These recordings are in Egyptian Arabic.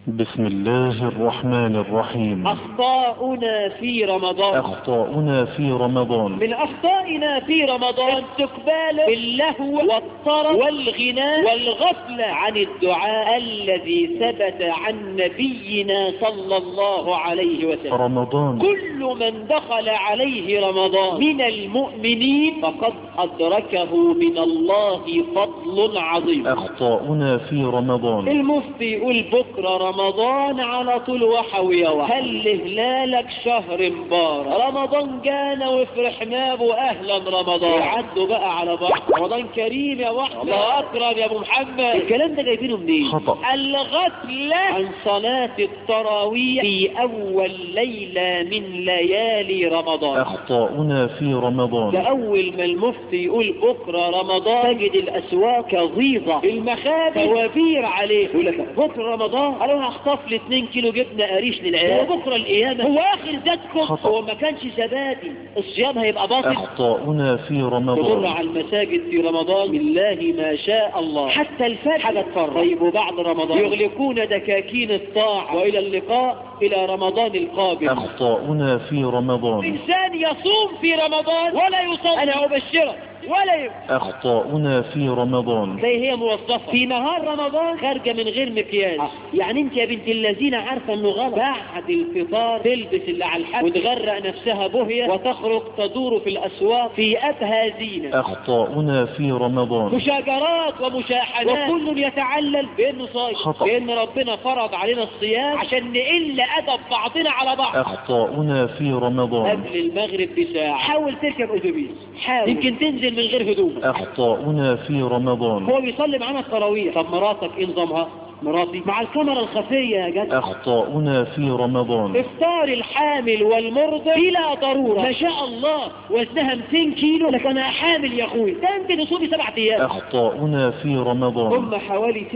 بسم الله الرحمن الرحيم أخطاؤنا في رمضان أخطاؤنا في رمضان من أخطائنا في رمضان استقبال باللهو والطرب والغناء والغفلة عن الدعاء الذي ثبت عن نبينا صلى الله عليه وسلم رمضان كل من دخل عليه رمضان من المؤمنين فقد أدركه من الله فضل عظيم أخطاؤنا في رمضان المفتي يقول بكرة رمضان على طول وحوي وحوي هل هلالك شهر مبارك رمضان جانا وفرحنا به أهلا رمضان عدوا بقى على بعض رمضان كريم يا واحد الله أكرم يا أبو محمد الكلام ده جايبينه منين خطأ. الغفلة عن صلاة التراويح في أول ليلة من ليالي رمضان أخطاؤنا في ده رمضان أول ما المفتي يقول بكرة رمضان تجد الأسواق غيظة المخابز توابير عليه يقول لك بكرة رمضان قالوا أنا هخطف لي 2 كيلو جبنة قريش للعيال وبكرة القيامة هو آخر ذاتكم خطأ. هو ما كانش زبادي الصيام هيبقى باطل أخطاؤنا في تمر رمضان على المساجد في رمضان بالله ما شاء الله حتى الفجر حاجة تفرح طيب وبعد رمضان يغلقون دكاكين الطاعة وإلى اللقاء إلى رمضان القابل أخطاؤنا في رمضان إنسان يصوم في رمضان ولا يصوم أنا أبشرك ولا يصوم أخطاؤنا في رمضان زي هي موظفة في نهار رمضان خارجة من غير مكياج يعني انت يا بنت الذين عارفة انه غلط بعد الفطار تلبس اللي على الحد وتغرق نفسها بهية وتخرج تدور في الأسواق في أبهى زينة أخطاؤنا في رمضان مشاجرات ومشاحنات وكل يتعلل بأنه صايم خطأ. بأن ربنا فرض علينا الصيام عشان نقل أدب بعضنا على بعض أخطاؤنا في رمضان قبل المغرب بساعة حاول تركب أتوبيس حاول يمكن تنزل من غير هدوم أخطاؤنا في رمضان هو بيصلي معانا التراويح طب مراتك ايه نظامها مراتي مع الكاميرا الخفية يا جدع أخطاؤنا في رمضان افطار الحامل والمرضع بلا ضرورة ما شاء الله وزنها 200 كيلو لك انا حامل يا اخوي ده انت تصومي سبعة ايام أخطاؤنا في رمضان هم حوالي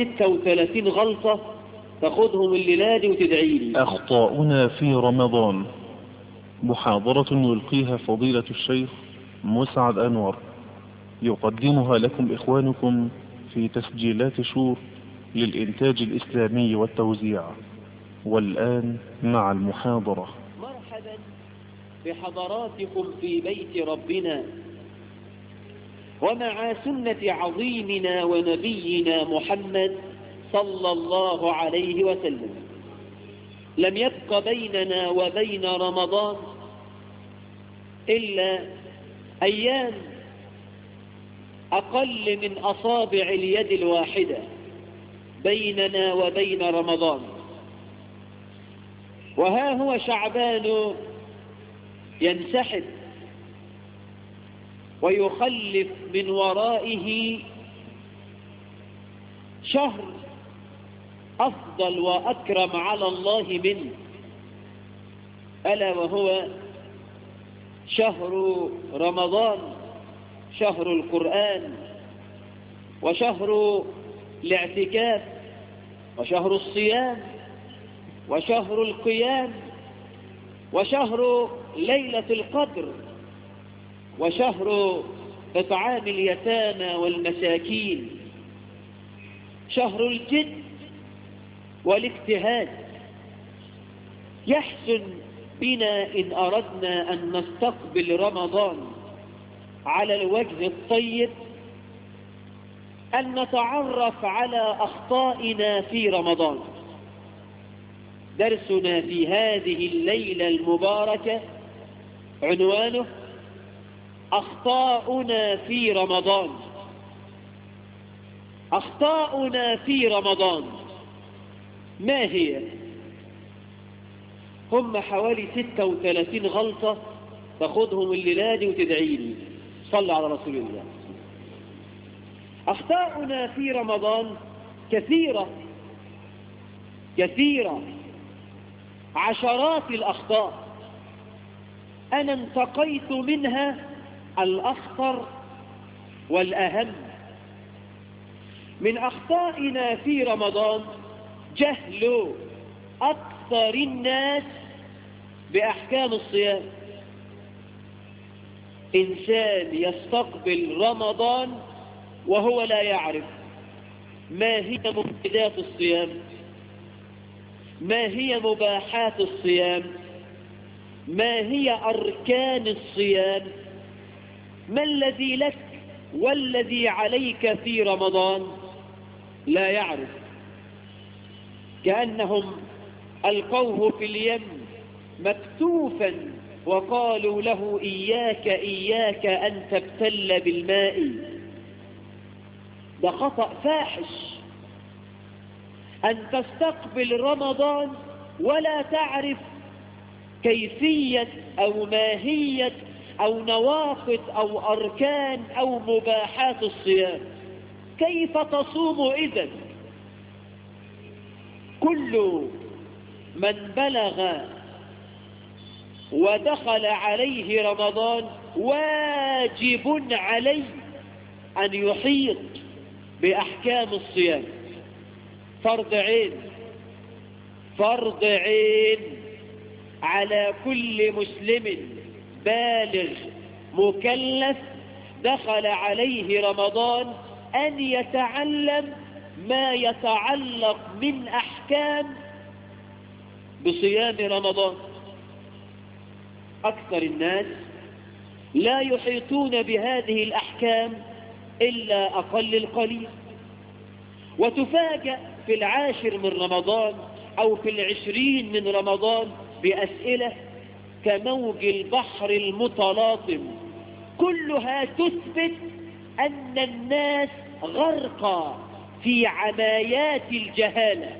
36 غلطة تاخدهم الليلة دي وتدعي لي أخطاؤنا في رمضان محاضرة يلقيها فضيلة الشيخ مسعد أنور يقدمها لكم إخوانكم في تسجيلات شور للإنتاج الإسلامي والتوزيع والآن مع المحاضرة مرحبا بحضراتكم في بيت ربنا ومع سنة عظيمنا ونبينا محمد صلى الله عليه وسلم لم يبق بيننا وبين رمضان إلا أيام أقل من أصابع اليد الواحدة بيننا وبين رمضان وها هو شعبان ينسحب ويخلف من ورائه شهر أفضل وأكرم على الله منه ألا وهو شهر رمضان شهر القرآن وشهر الاعتكاف وشهر الصيام وشهر القيام وشهر ليلة القدر وشهر إطعام اليتامى والمساكين شهر الجد والاجتهاد يحسن بنا إن أردنا أن نستقبل رمضان على الوجه الطيب أن نتعرف على أخطائنا في رمضان درسنا في هذه الليلة المباركة عنوانه أخطاؤنا في رمضان أخطاؤنا في رمضان ما هي هم حوالي 36 غلطة تاخدهم الليلة دي وتدعي لي صلى على رسول الله أخطاؤنا في رمضان كثيرة كثيرة عشرات الأخطاء أنا انتقيت منها الأخطر والأهم من أخطائنا في رمضان جهل أكثر الناس بأحكام الصيام إنسان يستقبل رمضان وهو لا يعرف ما هي مبتدات الصيام ما هي مباحات الصيام ما هي أركان الصيام ما الذي لك والذي عليك في رمضان لا يعرف كأنهم ألقوه في اليم مكتوفا وقالوا له إياك إياك أن تبتل بالماء ده خطأ فاحش أن تستقبل رمضان ولا تعرف كيفية أو ماهية أو نواقض أو أركان أو مباحات الصيام كيف تصوم إذن كل من بلغ ودخل عليه رمضان واجب عليه أن يحيط بأحكام الصيام فرض عين فرض عين على كل مسلم بالغ مكلف دخل عليه رمضان أن يتعلم ما يتعلق من أحكام بصيام رمضان أكثر الناس لا يحيطون بهذه الأحكام إلا أقل القليل وتفاجأ في العاشر من رمضان أو في العشرين من رمضان بأسئلة كموج البحر المتلاطم كلها تثبت أن الناس غرقى في عمايات الجهالة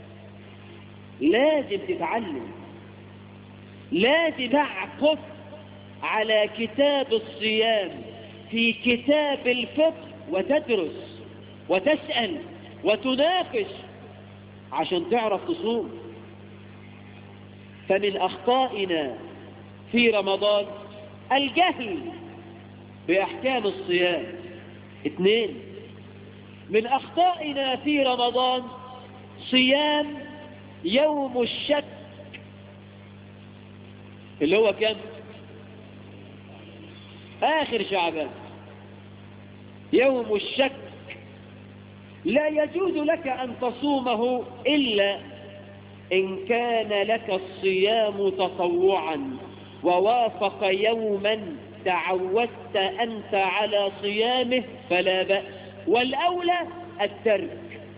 لازم تتعلم لازم تعقف على كتاب الصيام في كتاب الفقه وتدرس وتسأل وتناقش عشان تعرف تصوم فمن أخطائنا في رمضان الجهل بأحكام الصيام اثنين من أخطائنا في رمضان صيام يوم الشك اللي هو كم آخر شعبان يوم الشك لا يجوز لك أن تصومه إلا إن كان لك الصيام تطوعا ووافق يوما تعودت أنت على صيامه فلا بأس والأولى الترك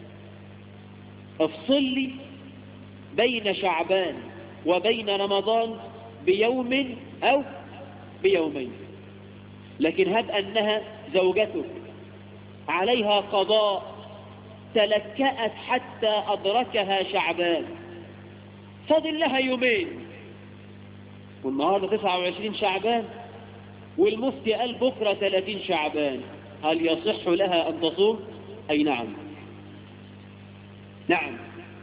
افصل لي بين شعبان وبين رمضان بيوم أو بيومين لكن هب أنها زوجتك عليها قضاء تلكأت حتى أدركها شعبان فضل لها يومين والنهاردة 29 شعبان والمفتي قال بكرة 30 شعبان هل يصح لها أن تصوم؟ أي نعم نعم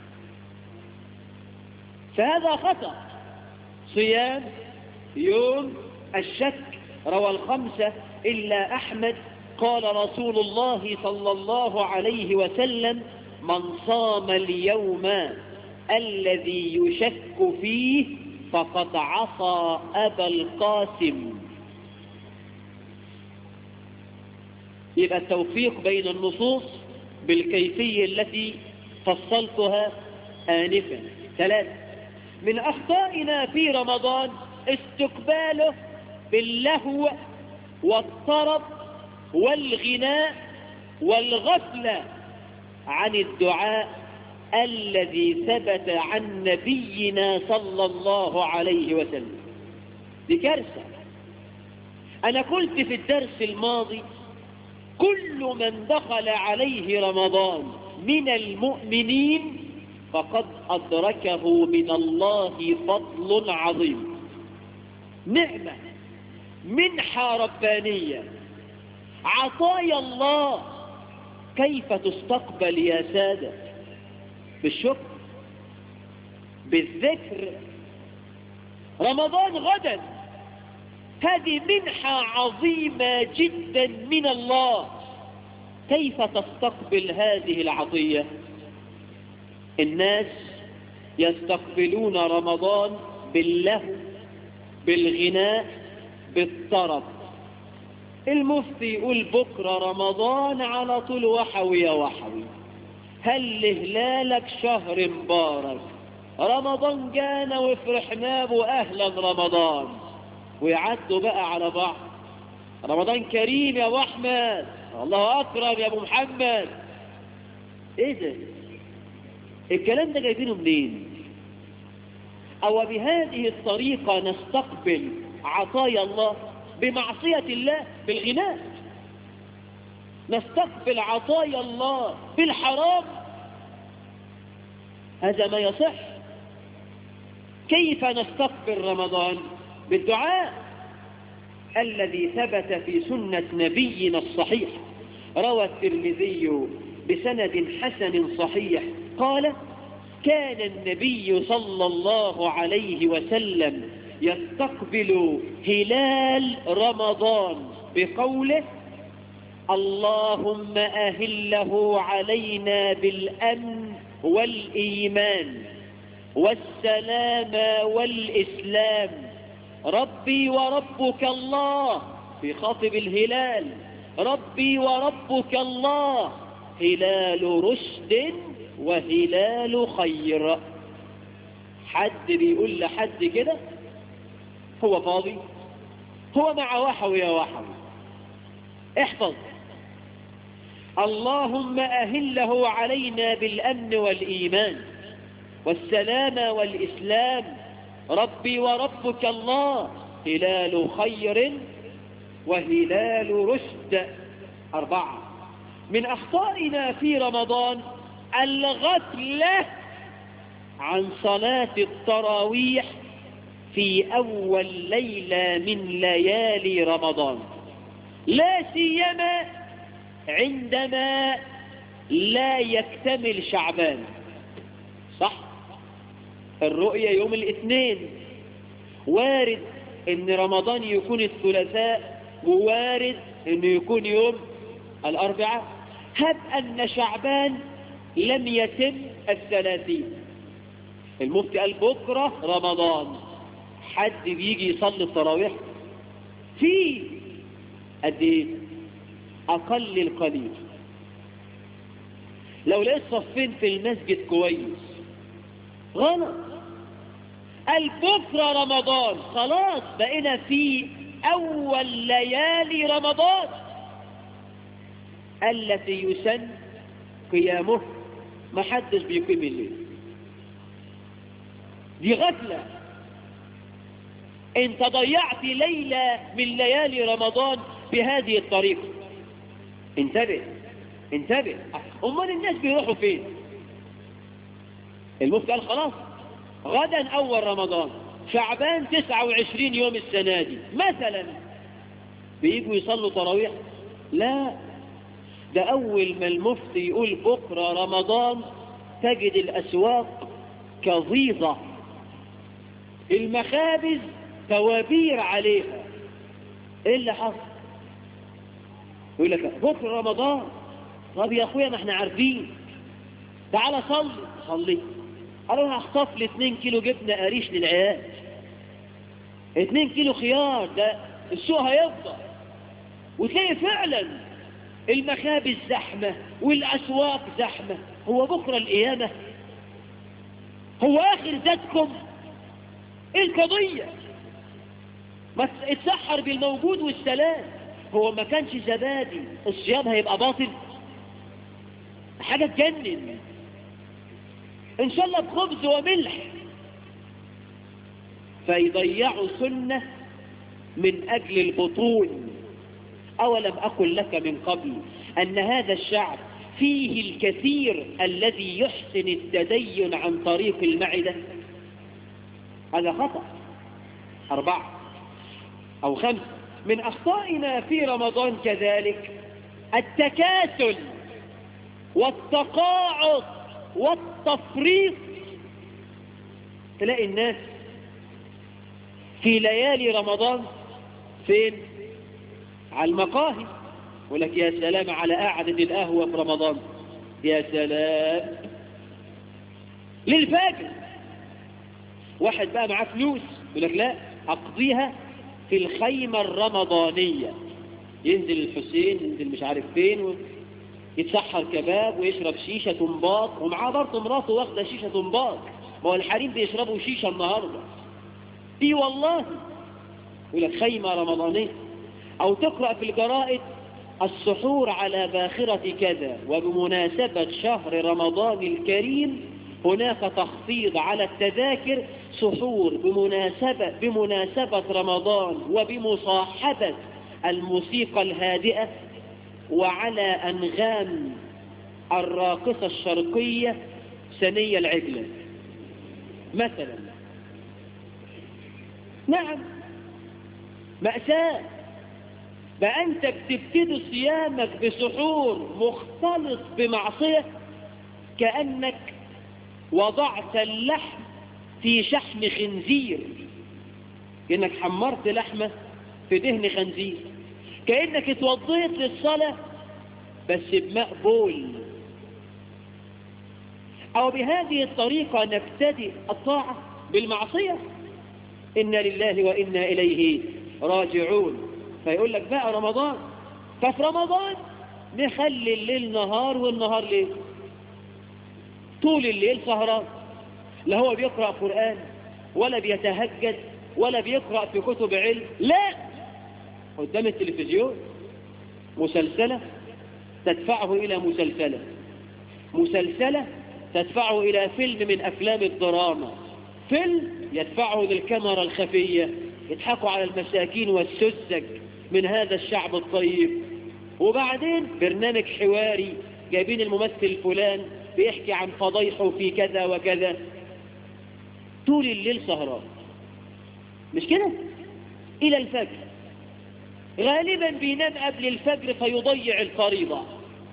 فهذا خطأ صيام يوم الشك روى الخمسة إلا أحمد قال رسول الله صلى الله عليه وسلم من صام اليوم الذي يشك فيه فقد عصى أبا القاسم يبقى التوفيق بين النصوص بالكيفية التي فصلتها آنفا ثلاثة من أخطائنا في رمضان استقباله باللهو والطرب والغناء والغفلة عن الدعاء الذي ثبت عن نبينا صلى الله عليه وسلم دي كارثة أنا قلت في الدرس الماضي كل من دخل عليه رمضان من المؤمنين فقد أدركه من الله فضل عظيم نعمة منحة ربانية عطايا الله كيف تستقبل يا سادة بالشكر بالذكر رمضان غدا هذه منحة عظيمة جدا من الله كيف تستقبل هذه العطية الناس يستقبلون رمضان باللهو بالغناء بالطرب المفتي يقول بكرة رمضان على طول وحوي يا وحوي هل هلالك شهر مبارك رمضان جانا وفرحنا به أهلا رمضان ويعدوا بقى على بعض رمضان كريم يا أبو أحمد الله أكرم يا أبو محمد إيه ده الكلام ده جايبينه منين أو بهذه الطريقة نستقبل عطايا الله بمعصية الله بالغناء نستقبل عطايا الله بالحرام هذا ما يصح كيف نستقبل رمضان بالدعاء الذي ثبت في سنة نبينا الصحيح روى الترمذي بسند حسن صحيح قال كان النبي صلى الله عليه وسلم يستقبل هلال رمضان بقوله اللهم أهله علينا بالأمن والإيمان والسلام والإسلام ربي وربك الله في خاطب الهلال ربي وربك الله هلال رشد وهلال خير حد بيقول لحد كده هو فاضي هو مع وحو يا وحو احفظ اللهم أهله علينا بالأمن والإيمان والسلام والإسلام ربي وربك الله هلال خير وهلال رشد أربعة من أخطائنا في رمضان الغفلة عن صلاة التراويح في أول ليلة من ليالي رمضان لا سيما عندما لا يكتمل شعبان صح الرؤية يوم الاثنين وارد ان رمضان يكون الثلاثاء ووارد انه يكون يوم الاربعاء هب ان شعبان لم يتم الثلاثين المفتي قال بكرة رمضان حد بيجي يصلي التراويح في قد ايه اقل القليل لو لقيت صفين في المسجد كويس غلط قال بكرة رمضان خلاص بقينا في اول ليالي رمضان التي يسن قيامه ما حدش بيقيم الليل دي غفلة انت ضيعت ليلة من ليالي رمضان بهذه الطريقة انتبه انتبه امال الناس بيروحوا فين المفتي قال خلاص غدا اول رمضان شعبان 29 يوم السنة دي مثلا بيجوا يصلوا تراويح لا ده اول ما المفتي يقول بكرة رمضان تجد الاسواق كظيظة المخابز توابير عليها ايه اللي حصل يقول لك بكره رمضان طب يا اخويا ما احنا عارفين تعالى صلي صلي انا هخطف لي 2 كيلو جبنه قريش للعيال 2 كيلو خيار ده السوق هيفضل وتلاقي فعلا المخابز زحمه والاسواق زحمه هو بكره القيامه هو اخر ذاتكم ايه القضيه ما اتسحر بالموجود والسلام هو ما كانش زبادي الصيام هيبقى باطل حاجة تجنن ان شاء الله بخبز وملح فيضيعوا سنة من اجل البطون اولم اقل لك من قبل ان هذا الشعب فيه الكثير الذي يحسن التدين عن طريق المعدة هذا خطأ أربعة أو خمسة من أخطائنا في رمضان كذلك التكاسل والتقاعد والتفريط تلاقي الناس في ليالي رمضان فين على المقاهي يقول لك يا سلام على قعدة القهوة في رمضان يا سلام للفجر واحد بقى معاه فلوس يقول لك لا أقضيها في الخيمة الرمضانية ينزل الحسين ينزل مش عارف فين يتسحر كباب ويشرب شيشة تنباط ومعاه برضه مراته واخدة شيشة تنباط ما هو الحريم بيشربوا شيشة النهاردة اي والله يقول لك خيمة رمضانية او تقرأ في الجرائد السحور على باخرة كذا وبمناسبة شهر رمضان الكريم هناك تخفيض على التذاكر سحور بمناسبة, بمناسبة رمضان وبمصاحبة الموسيقى الهادئة وعلى أنغام الراقصة الشرقية سنية العجلة مثلا نعم مأساة بقى أنت بتبتدي صيامك بسحور مختلط بمعصية كأنك وضعت اللحم في شحم خنزير كأنك حمرت لحمة في دهن خنزير كأنك اتوضيت للصلاة بس بماء بول أو بهذه الطريقة نبتدئ الطاعة بالمعصية إنا لله وإنا إليه راجعون فيقول لك بقى رمضان ففي رمضان نخلي الليل نهار والنهار ليل طول الليل سهران لا هو بيقرأ قرآن ولا بيتهجد ولا بيقرأ في كتب علم لا قدام التلفزيون مسلسلة تدفعه إلى مسلسلة مسلسلة تدفعه إلى فيلم من أفلام الدراما فيلم يدفعه للكاميرا الخفية يضحكوا على المساكين والسذج من هذا الشعب الطيب وبعدين برنامج حواري جايبين الممثل فلان بيحكي عن فضيحه في كذا وكذا طول الليل سهران مش كده إلى الفجر غالبا بينام قبل الفجر فيضيع الفريضة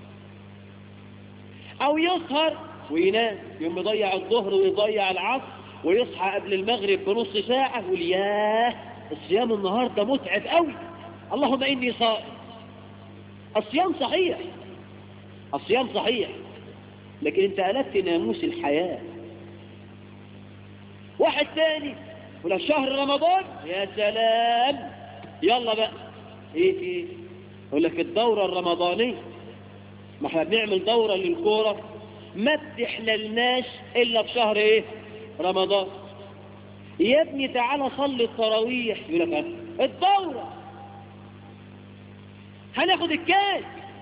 أو يسهر وينام يوم يضيع الظهر ويضيع العصر ويصحى قبل المغرب بنص ساعة يقول ياه الصيام النهاردة متعب قوي اللهم إني صائم الصيام صحيح الصيام صحيح لكن انت ألفت ناموس الحياة واحد تاني ولا شهر رمضان يا سلام يلا بقى ايه ايه يقول لك الدورة الرمضانية ما احنا بنعمل دورة للكورة ما بتحللناش الا في شهر ايه رمضان يا ابني تعالى صلي التراويح يقول لك الدورة هناخد الكاس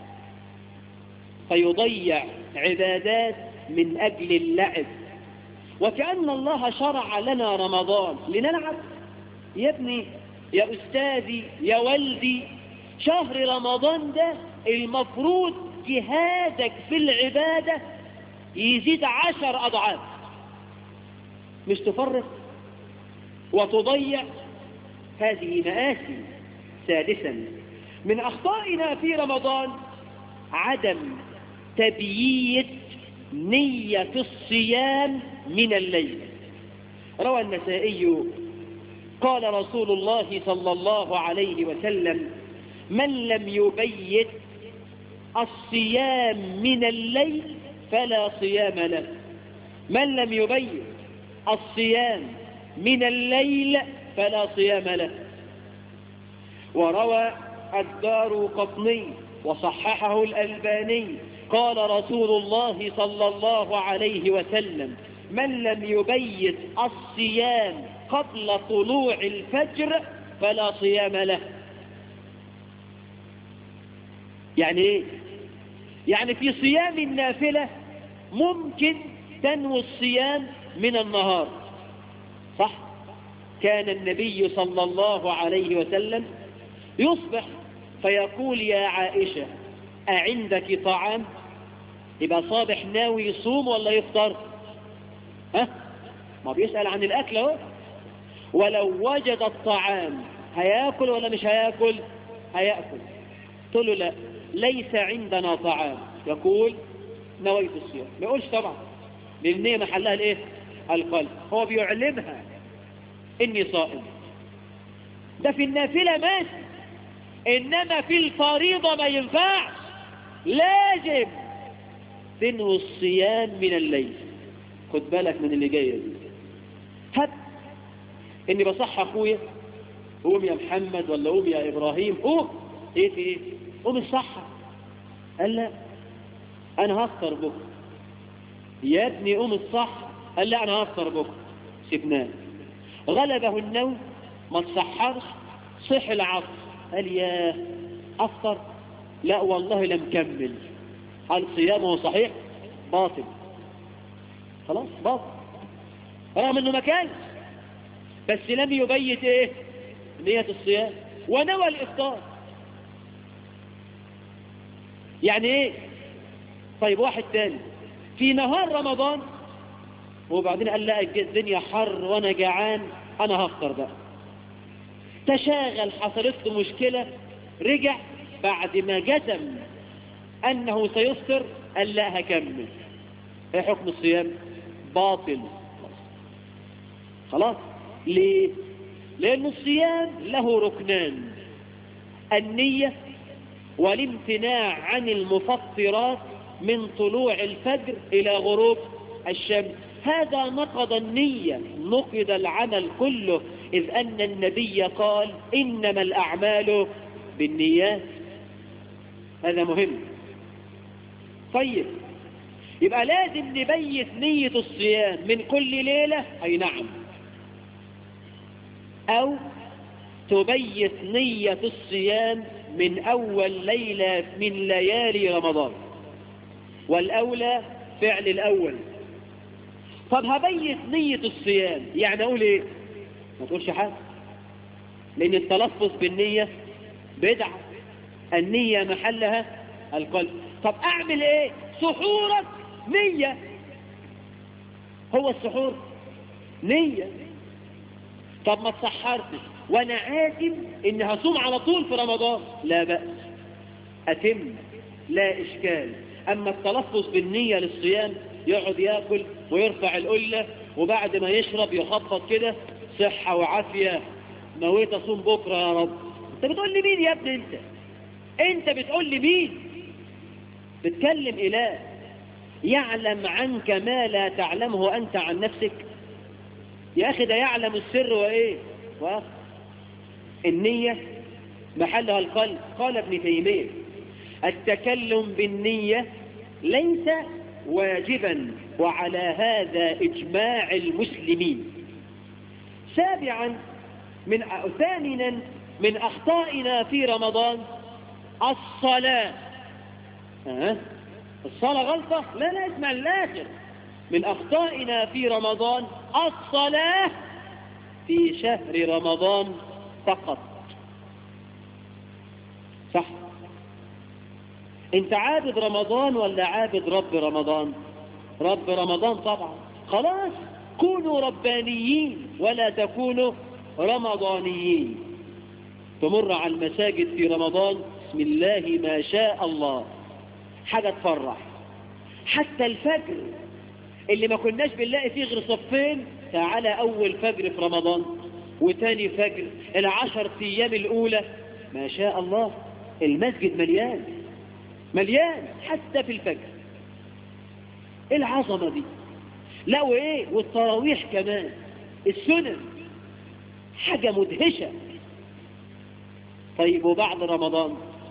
فيضيع عبادات من أجل اللعب وكأن الله شرع لنا رمضان لنلعب يا ابني يا أستاذي يا والدي شهر رمضان ده المفروض جهادك في العبادة يزيد عشر أضعاف مش تفرق وتضيع هذه مآسي سادسا من أخطائنا في رمضان عدم تبييت نية الصيام من الليل روى النسائي قال رسول الله صلى الله عليه وسلم من لم يبيت الصيام من الليل فلا صيام له من لم يبيت الصيام من الليل فلا صيام له وروى الدار قطني وصححه الألباني قال رسول الله صلى الله عليه وسلم من لم يبيت الصيام قبل طلوع الفجر فلا صيام له يعني ايه يعني في صيام النافلة ممكن تنوي الصيام من النهار صح كان النبي صلى الله عليه وسلم يصبح فيقول يا عائشة أعندك طعام يبقى صابح ناوي يصوم ولا يفطر ها ما بيسأل عن الأكل اهو ولو وجد الطعام هياكل ولا مش هياكل هياكل قلت له لا ليس عندنا طعام يقول نويت الصيام ما يقولش طبعا لان هي محلها الايه القلب هو بيعلمها اني صائم ده في النافله ماشي انما في الفريضه ما ينفعش لازم تنوي الصيام من الليل خد بالك من اللي جايه دي هات اني بصح اخويا قوم يا محمد ولا قوم يا ابراهيم قوم ايه في ايه قوم الصحة قال لا انا هفطر بكره يا ابني قوم الصح قال لا انا هفطر بكره سيبناه غلبه النوم ما تصحرش صح العصر قال يا افطر لا والله لم كمل هل صيامه صحيح باطل خلاص باطل رغم انه ما كانش بس لم يبيت ايه نية الصيام ونوى الافطار يعني ايه طيب واحد تاني في نهار رمضان وبعدين قال لا الدنيا حر وانا جعان انا هفطر بقى تشاغل حصلت له مشكلة رجع بعد ما جزم انه سيفطر قال لا هكمل ايه حكم الصيام باطل خلاص ليه لان الصيام له ركنان النية والامتناع عن المفطرات من طلوع الفجر الى غروب الشمس هذا نقض النية نقض العمل كله إذ أن النبي قال إنما الأعمال بالنيات هذا مهم طيب يبقى لازم نبيت نية الصيام من كل ليلة أي نعم أو تبيت نية الصيام من أول ليلة من ليالي رمضان والأولى فعل الأول طب هبيت نية الصيام يعني أقول إيه ما تقولش حاجة لأن التلفظ بالنية بدعة النية محلها القلب طب أعمل إيه سحورك نية هو السحور نية طب ما تسحرتش وانا عازم ان هصوم على طول في رمضان لا بأس اتم لا اشكال اما التلفظ بالنية للصيام يقعد ياكل ويرفع القلة وبعد ما يشرب يخبط كده صحة وعافية نويت اصوم بكرة يا رب انت بتقول لي مين يا ابني انت انت بتقول لي مين بتكلم اله يعلم عنك ما لا تعلمه انت عن نفسك يا اخي ده يعلم السر وايه وآخر. النية محلها القلب قال ابن تيمية التكلم بالنية ليس واجبا وعلى هذا إجماع المسلمين سابعا من ثامنا من أخطائنا في رمضان الصلاة أه؟ الصلاة غلطة لا لا اسمع الآخر من أخطائنا في رمضان الصلاة في شهر رمضان فقط صح انت عابد رمضان ولا عابد رب رمضان رب رمضان طبعا خلاص كونوا ربانيين ولا تكونوا رمضانيين تمر على المساجد في رمضان بسم الله ما شاء الله حاجة تفرح حتى الفجر اللي ما كناش بنلاقي فيه غير صفين تعالى أول فجر في رمضان وتاني فجر العشر أيام الأولى ما شاء الله المسجد مليان مليان حتى في الفجر ايه العظمة دي لا وايه والتراويح كمان السنن حاجة مدهشة طيب وبعد رمضان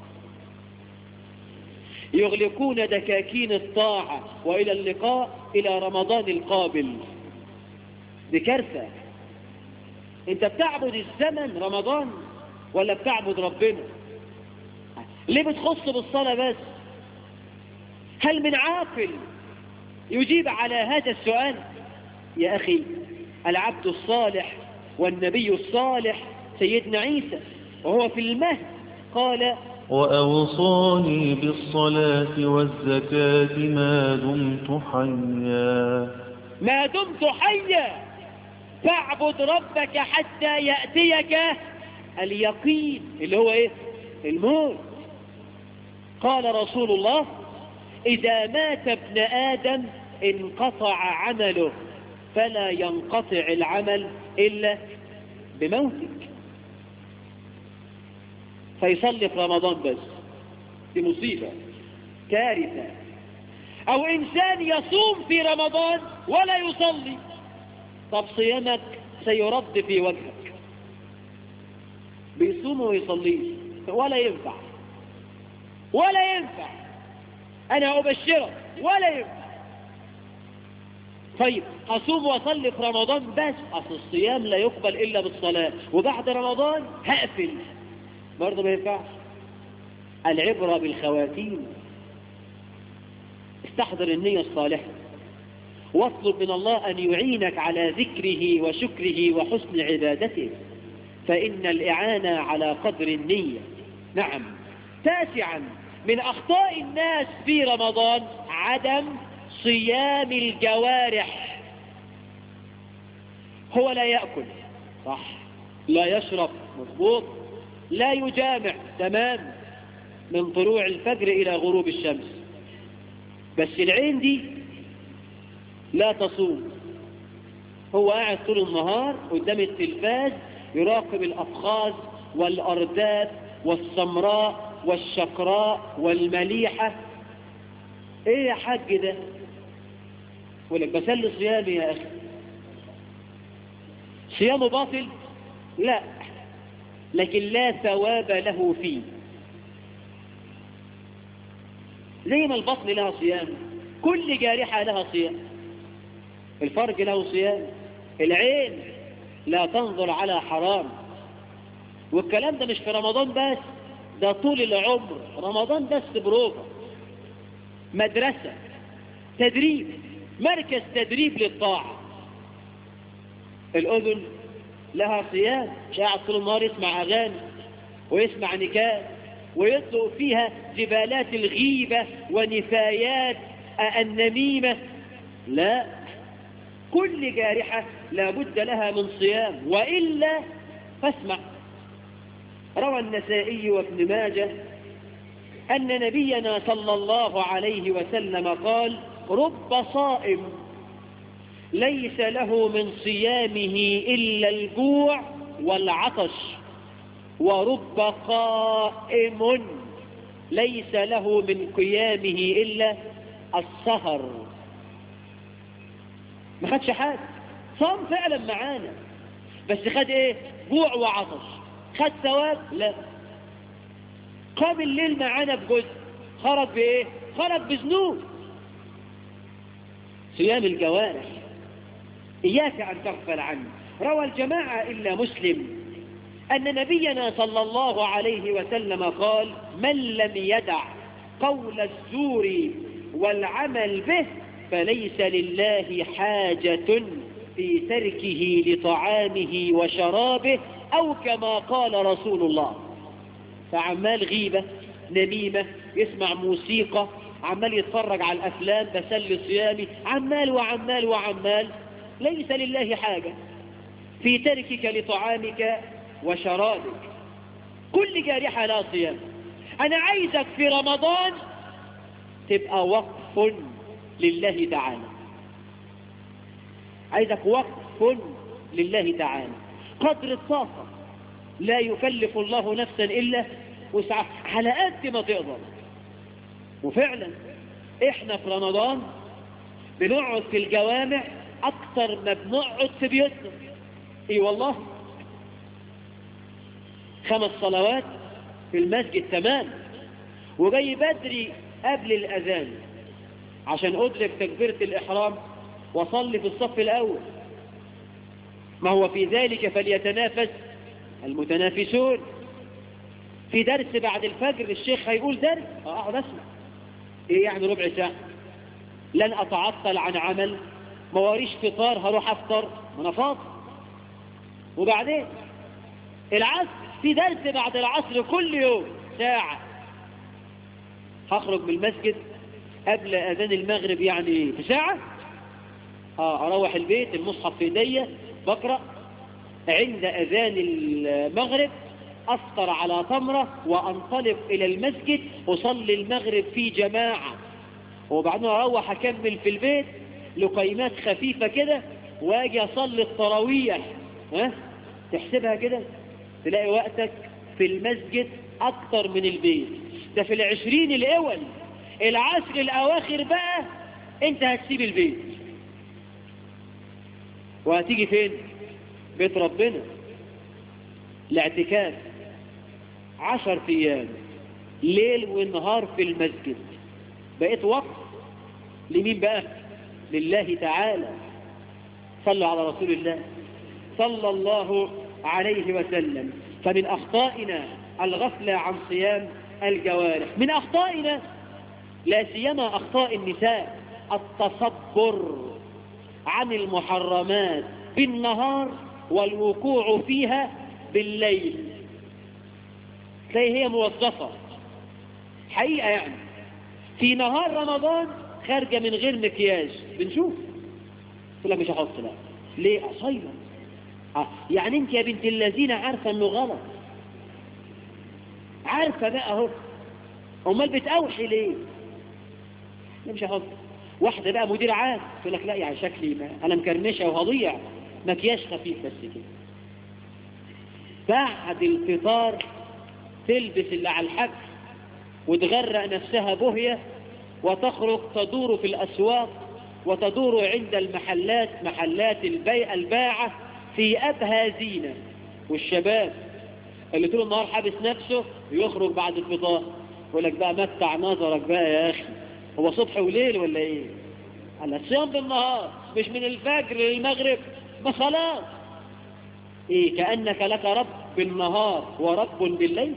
يغلقون دكاكين الطاعة وإلى اللقاء إلى رمضان القابل دي كارثة انت بتعبد الزمن رمضان ولا بتعبد ربنا ليه بتخص بالصلاة بس هل من عاقل يجيب على هذا السؤال يا أخي العبد الصالح والنبي الصالح سيدنا عيسى وهو في المهد قال وأوصاني بالصلاة والزكاة ما دمت حيا ما دمت حيا فاعبد ربك حتى يأتيك اليقين اللي هو ايه الموت قال رسول الله إذا مات ابن آدم انقطع عمله فلا ينقطع العمل إلا بموتك فيصلي في رمضان بس دي مصيبة كارثة أو إنسان يصوم في رمضان ولا يصلي طب صيامك سيرد في وجهك بيصوم ويصليش ولا ينفع ولا ينفع أنا أبشرك ولا ينفع طيب أصوم وأصلي في رمضان بس أصل الصيام لا يقبل إلا بالصلاة وبعد رمضان هقفل برضه ما ينفعش العبرة بالخواتيم استحضر النية الصالحة واطلب من الله أن يعينك على ذكره وشكره وحسن عبادته فإن الإعانة على قدر النية نعم تاسعا من أخطاء الناس في رمضان عدم صيام الجوارح هو لا يأكل صح لا يشرب مضبوط لا يجامع تمام من طلوع الفجر إلى غروب الشمس بس العين دي لا تصوم هو قاعد طول النهار قدام التلفاز يراقب الأفخاذ والأرداف والسمراء والشقراء والمليحة ايه يا حاج ده يقول لك بسل صيامي يا اخي صيامه باطل لا لكن لا ثواب له فيه زي ما البطن لها صيام كل جارحة لها صيام الفرج له صيام العين لا تنظر على حرام والكلام ده مش في رمضان بس ده طول العمر رمضان بس بروفة مدرسة تدريب مركز تدريب للطاعة الأذن لها صيام مش قاعد طول النهار يسمع أغاني ويسمع نكات ويطلق فيها جبالات الغيبة ونفايات النميمة لا كل جارحة لابد لها من صيام وإلا فاسمع روى النسائي وابن ماجه أن نبينا صلى الله عليه وسلم قال رب صائم ليس له من صيامه إلا الجوع والعطش ورب قائم ليس له من قيامه إلا السهر ما خدش حاجة صام فعلا معانا بس خد ايه جوع وعطش خد ثواب لا قام الليل معانا بجزء خرج بايه خرج بذنوب صيام الجوارح إياك أن تغفل عنه روى الجماعة إلا مسلم أن نبينا صلى الله عليه وسلم قال من لم يدع قول الزور والعمل به فليس لله حاجة في تركه لطعامه وشرابه أو كما قال رسول الله فعمال غيبة نميمة يسمع موسيقى عمال يتفرج على الأفلام بسل صيامي عمال وعمال وعمال ليس لله حاجة في تركك لطعامك وشرابك كل جارحة لا صيام أنا عايزك في رمضان تبقى وقف لله تعالى عايزك وقف لله تعالى قدر الطاقة لا يكلف الله نفسا إلا وسعها على قد ما تقدر وفعلا احنا في رمضان بنقعد في الجوامع اكتر ما بنقعد في بيوتنا اي والله خمس صلوات في المسجد تمام وجاي بدري قبل الاذان عشان ادرك تكبيرة الاحرام وصلي في الصف الاول ما هو في ذلك فليتنافس المتنافسون في درس بعد الفجر الشيخ هيقول درس اقعد اسمع ايه يعني ربع ساعة لن اتعطل عن عمل ما وريش فطار هروح افطر ما انا فاضي وبعدين العصر في درس بعد العصر كل يوم ساعة هخرج من المسجد قبل اذان المغرب يعني في ساعة اه اروح البيت المصحف في ايديا بقرأ عند اذان المغرب أفطر على تمرة وأنطلق إلى المسجد أصلي المغرب في جماعة وبعدين أروح أكمل في البيت لقيمات خفيفة كده وأجي أصلي التراويح ها تحسبها كده تلاقي وقتك في المسجد أكتر من البيت ده في العشرين الأول العشر الأواخر بقى أنت هتسيب البيت وهتيجي فين بيت ربنا الاعتكاف عشر ايام ليل ونهار في المسجد بقيت وقت لمين بقى لله تعالى صلوا على رسول الله صلى الله عليه وسلم فمن أخطائنا الغفلة عن صيام الجوارح من أخطائنا لا سيما أخطاء النساء التصبر عن المحرمات بالنهار والوقوع فيها بالليل تلاقي هي موظفة حقيقة يعني في نهار رمضان خارجة من غير مكياج بنشوف تقول لك مش هحط لا ليه أصيلا آه. يعني انت يا بنت الذين عارفة انه غلط عارفة بقى اهو امال بتأوحي ليه لا مش هحط واحدة بقى مدير عام تقول لك لا يعني شكلي ما انا مكرمشة وهضيع مكياج خفيف بس كده بعد الفطار تلبس اللي على الحبل وتغرق نفسها بهية وتخرج تدور في الأسواق وتدور عند المحلات محلات البيع الباعة في أبهى زينة والشباب اللي طول النهار حابس نفسه يخرج بعد الفطار يقول لك بقى متع نظرك بقى يا أخي هو صبح وليل ولا إيه على الصيام بالنهار مش من الفجر للمغرب ما خلاص إيه كأنك لك رب بالنهار ورب بالليل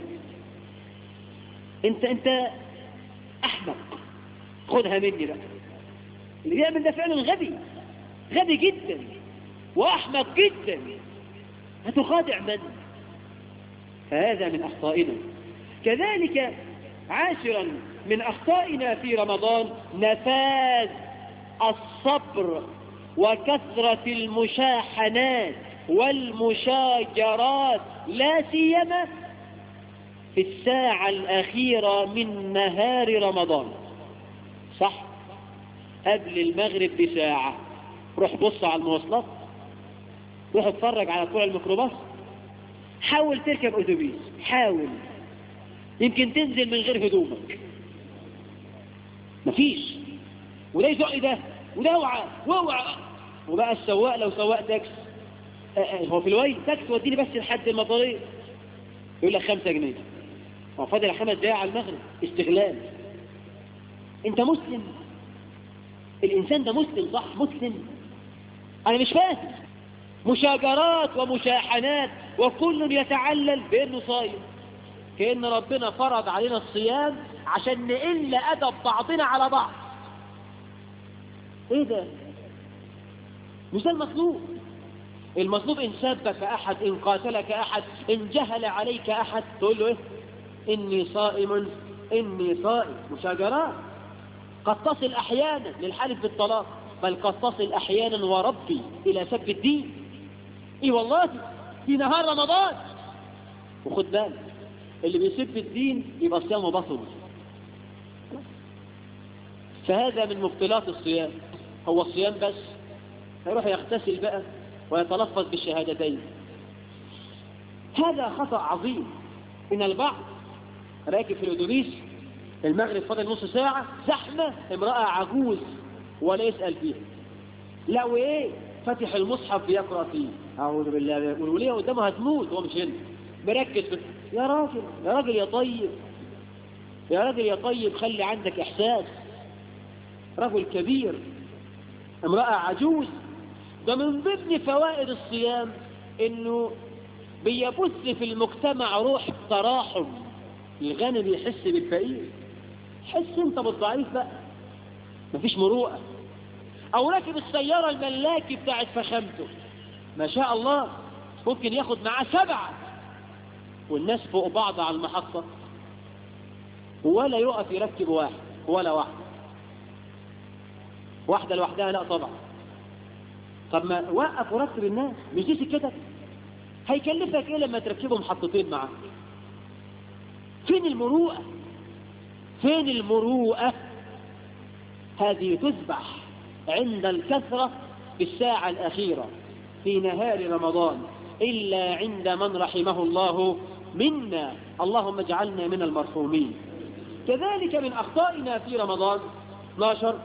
انت انت احمق خدها مني بقى اللي بيعمل ده فعلا غبي غبي جدا واحمق جدا هتخادع من فهذا من اخطائنا كذلك عاشرا من اخطائنا في رمضان نفاذ الصبر وكثرة المشاحنات والمشاجرات لا سيما في الساعة الأخيرة من نهار رمضان صح قبل المغرب بساعة روح بص على المواصلات روح اتفرج على طول الميكروباص حاول تركب أتوبيس حاول يمكن تنزل من غير هدومك مفيش وده يزق ده وده اوعى واوعى وبقى السواق لو سواق تاكس هو في الويل تاكس وديني بس لحد المطاريه يقول لك خمسة جنيه هو فاضل خمس دقايق على المغرب استغلال انت مسلم الانسان ده مسلم صح مسلم انا مش فاهم مشاجرات ومشاحنات وكل يتعلل بانه صايم كأن ربنا فرض علينا الصيام عشان نقل أدب بعضنا على بعض ايه ده مش ده المطلوب المطلوب إن سبك أحد إن قاتلك أحد إن جهل عليك أحد تقول له إيه إني صائم إني صائم مشاجرات قد تصل أحيانا للحلف بالطلاق بل قد تصل أحيانا وربي إلى سب الدين إيه والله في نهار رمضان وخد بالك اللي بيسب الدين يبقى صيامه بطل فهذا من مبطلات الصيام هو الصيام بس هيروح يغتسل بقى ويتلفظ بالشهادتين هذا خطأ عظيم إن البعض راكب في الأتوبيس المغرب فاضل نص ساعة زحمة امرأة عجوز ولا يسأل فيها لا وإيه فتح المصحف بيقرأ فيه أعوذ بالله والولية قدامه هتموت هو مش هنا مركز في يا راجل يا راجل يا طيب يا راجل يا طيب خلي عندك إحساس رجل كبير امرأة عجوز ده من ضمن فوائد الصيام انه بيبث في المجتمع روح تراحم الغني بيحس بالفقير حس انت بالضعيف بقى مفيش مروءة او راكب السيارة الملاكي بتاعت فخامته ما شاء الله ممكن ياخد معاه سبعة والناس فوق بعض على المحطة ولا يقف يركب واحد ولا واحد واحدة لوحدها لا طبعا طب ما وقف ورتب الناس مش دي سكتك هيكلفك ايه لما تركبهم محطتين معاك فين المروءة فين المروءة هذه تذبح عند الكثرة في الساعة الأخيرة في نهار رمضان إلا عند من رحمه الله منا اللهم اجعلنا من المرحومين كذلك من أخطائنا في رمضان 12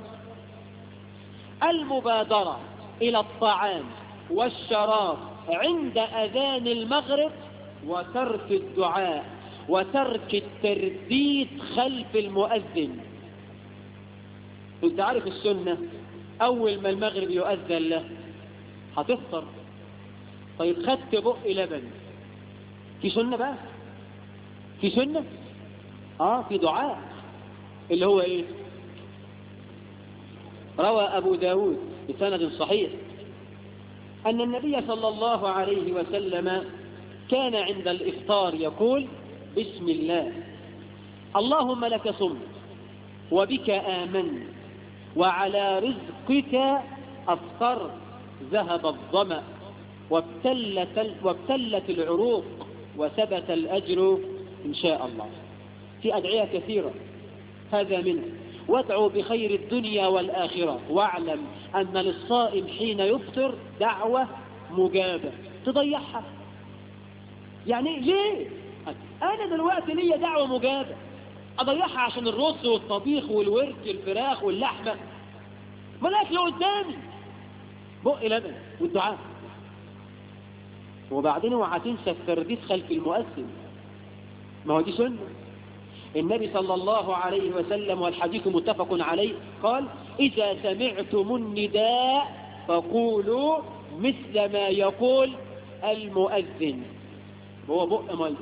المبادرة إلى الطعام والشراب عند أذان المغرب وترك الدعاء وترك الترديد خلف المؤذن انت عارف السنة أول ما المغرب يؤذن له هتفطر طيب خدت بق لبن في سنة بقى في سنة اه في دعاء اللي هو ايه روى أبو داود بسند صحيح أن النبي صلى الله عليه وسلم كان عند الإفطار يقول بسم الله اللهم لك صمت وبك آمنت وعلى رزقك أفطرت ذهب الظمأ وابتلت, وابتلت العروق وثبت الأجر إن شاء الله في أدعية كثيرة هذا منه وادعوا بخير الدنيا والآخرة واعلم أن للصائم حين يفطر دعوة مجابة تضيعها يعني ليه أنا دلوقتي ليا دعوة مجابة أضيعها عشان الرز والطبيخ والورك الفراخ واللحمة ما الأكل قدامي بق لبن والدعاء وبعدين اوعى تنسى الترديد خلف المؤذن ما هو دي سنة النبي صلى الله عليه وسلم والحديث متفق عليه قال إذا سمعتم النداء فقولوا مثل ما يقول المؤذن هو بق مي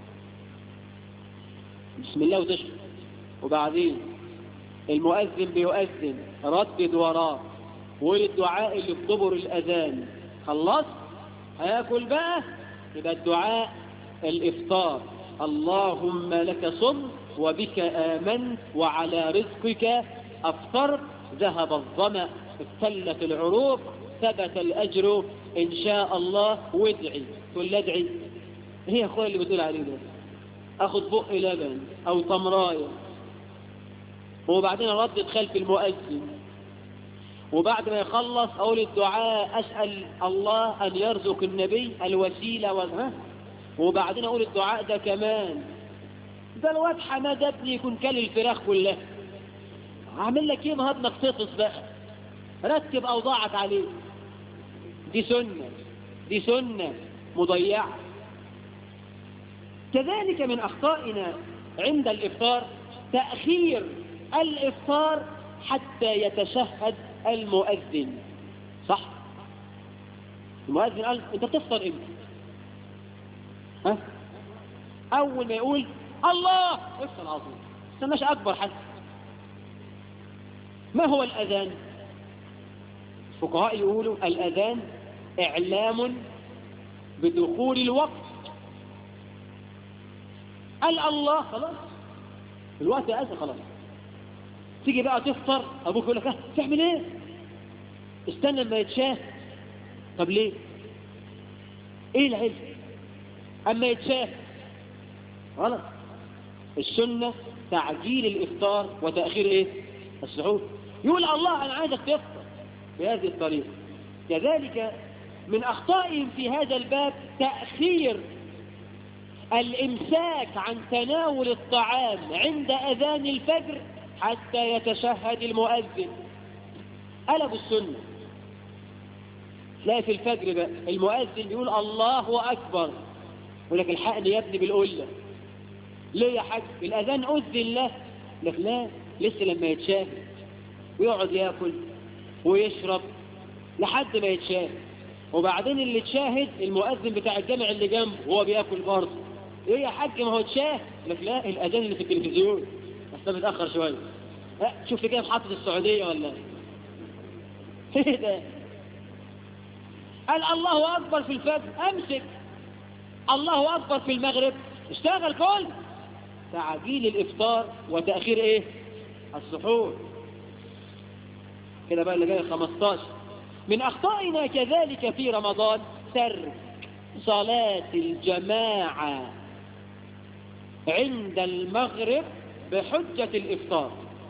بسم الله وتشرب وبعدين المؤذن بيؤذن ردد وراه والدعاء اللي في دبر الأذان خلص هياكل بقى يبقى الدعاء الإفطار اللهم لك صم وبك آمنت وعلى رزقك أفطرت ذهب الظمأ ابتلت العروق ثبت الأجر إن شاء الله وادعي تقول ادعي هي أخويا اللي بتقول عليه ده أخذ بق لبن أو تمراية وبعدين أردد خلف المؤذن وبعد ما يخلص أقول الدعاء أسأل الله أن يرزق النبي الوسيلة والها وبعدين أقول الدعاء ده كمان ده الواد حماد ابني يكون كل الفراخ كلها عامل لك ايه مهضنك تطس بقى رتب أوضاعك عليه دي سنة دي سنة مضيعة كذلك من أخطائنا عند الإفطار تأخير الإفطار حتى يتشهد المؤذن صح المؤذن قال انت تفطر امتى ها اول ما يقول الله افطر على طول استناش اكبر حد ما هو الاذان الفقهاء يقولوا الاذان اعلام بدخول الوقت قال الله خلاص الوقت اذن خلاص تيجي بقى تفطر ابوك يقول لك اه تعمل ايه استنى لما يتشاه طب ليه ايه العلم اما يتشاه غلط السنة تعجيل الافطار وتأخير ايه السحور يقول الله انا عايزك تفطر بهذه الطريقة كذلك من اخطائهم في هذا الباب تأخير الامساك عن تناول الطعام عند اذان الفجر حتى يتشهد المؤذن قلبوا السنة تلاقي في الفجر بقى المؤذن بيقول الله أكبر يقول لك الحقني يا ابني بالقلة ليه يا حاج الأذان أذن له لك لا لسه لما يتشاهد ويقعد ياكل ويشرب لحد ما يتشاهد وبعدين اللي تشاهد المؤذن بتاع الجامع اللي جنبه وهو بياكل برضه ايه يا حاج ما هو تشاهد لك لا الأذان اللي في التلفزيون بس ده متأخر شوية اه شوف كده محطة السعودية ولا ايه ده قال الله أكبر في الفجر أمسك الله أكبر في المغرب اشتغل كل تعجيل الإفطار وتأخير إيه السحور كده بقى اللي جاي 15 من أخطائنا كذلك في رمضان ترك صلاة الجماعة عند المغرب بحجة الإفطار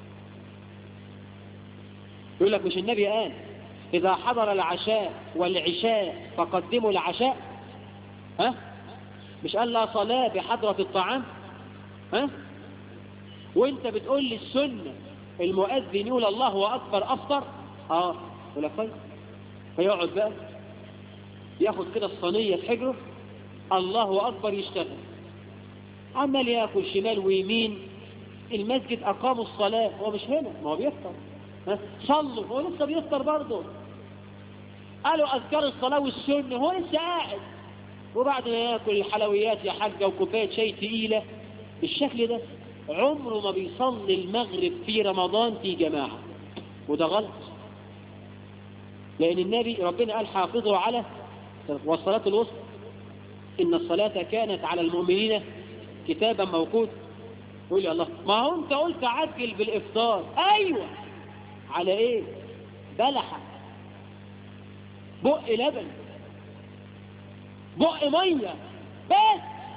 يقول لك مش النبي قال إذا حضر العشاء والعشاء فقدموا العشاء ها مش قال لا صلاة بحضرة الطعام ها وانت بتقول لي السنة المؤذن يقول الله أكبر أفطر اه يقول لك طيب فيقعد بقى ياخد كده الصينية في حجره الله أكبر يشتغل عمال ياكل شمال ويمين المسجد أقاموا الصلاة هو مش هنا ما هو بيفطر ها؟ صلوا هو لسه بيفطر برضه قالوا أذكار الصلاة والسنة هو لسه قاعد وبعد ما ياكل الحلويات يا حاجة وكوباية شاي تقيلة بالشكل ده عمره ما بيصلي المغرب في رمضان في جماعة وده غلط لأن النبي ربنا قال حافظوا على والصلاة الوسطى إن الصلاة كانت على المؤمنين كتابا موقوت يقول يا الله ما هو أنت قلت عجل بالإفطار أيوة على إيه بلحة بق لبن بق مية بس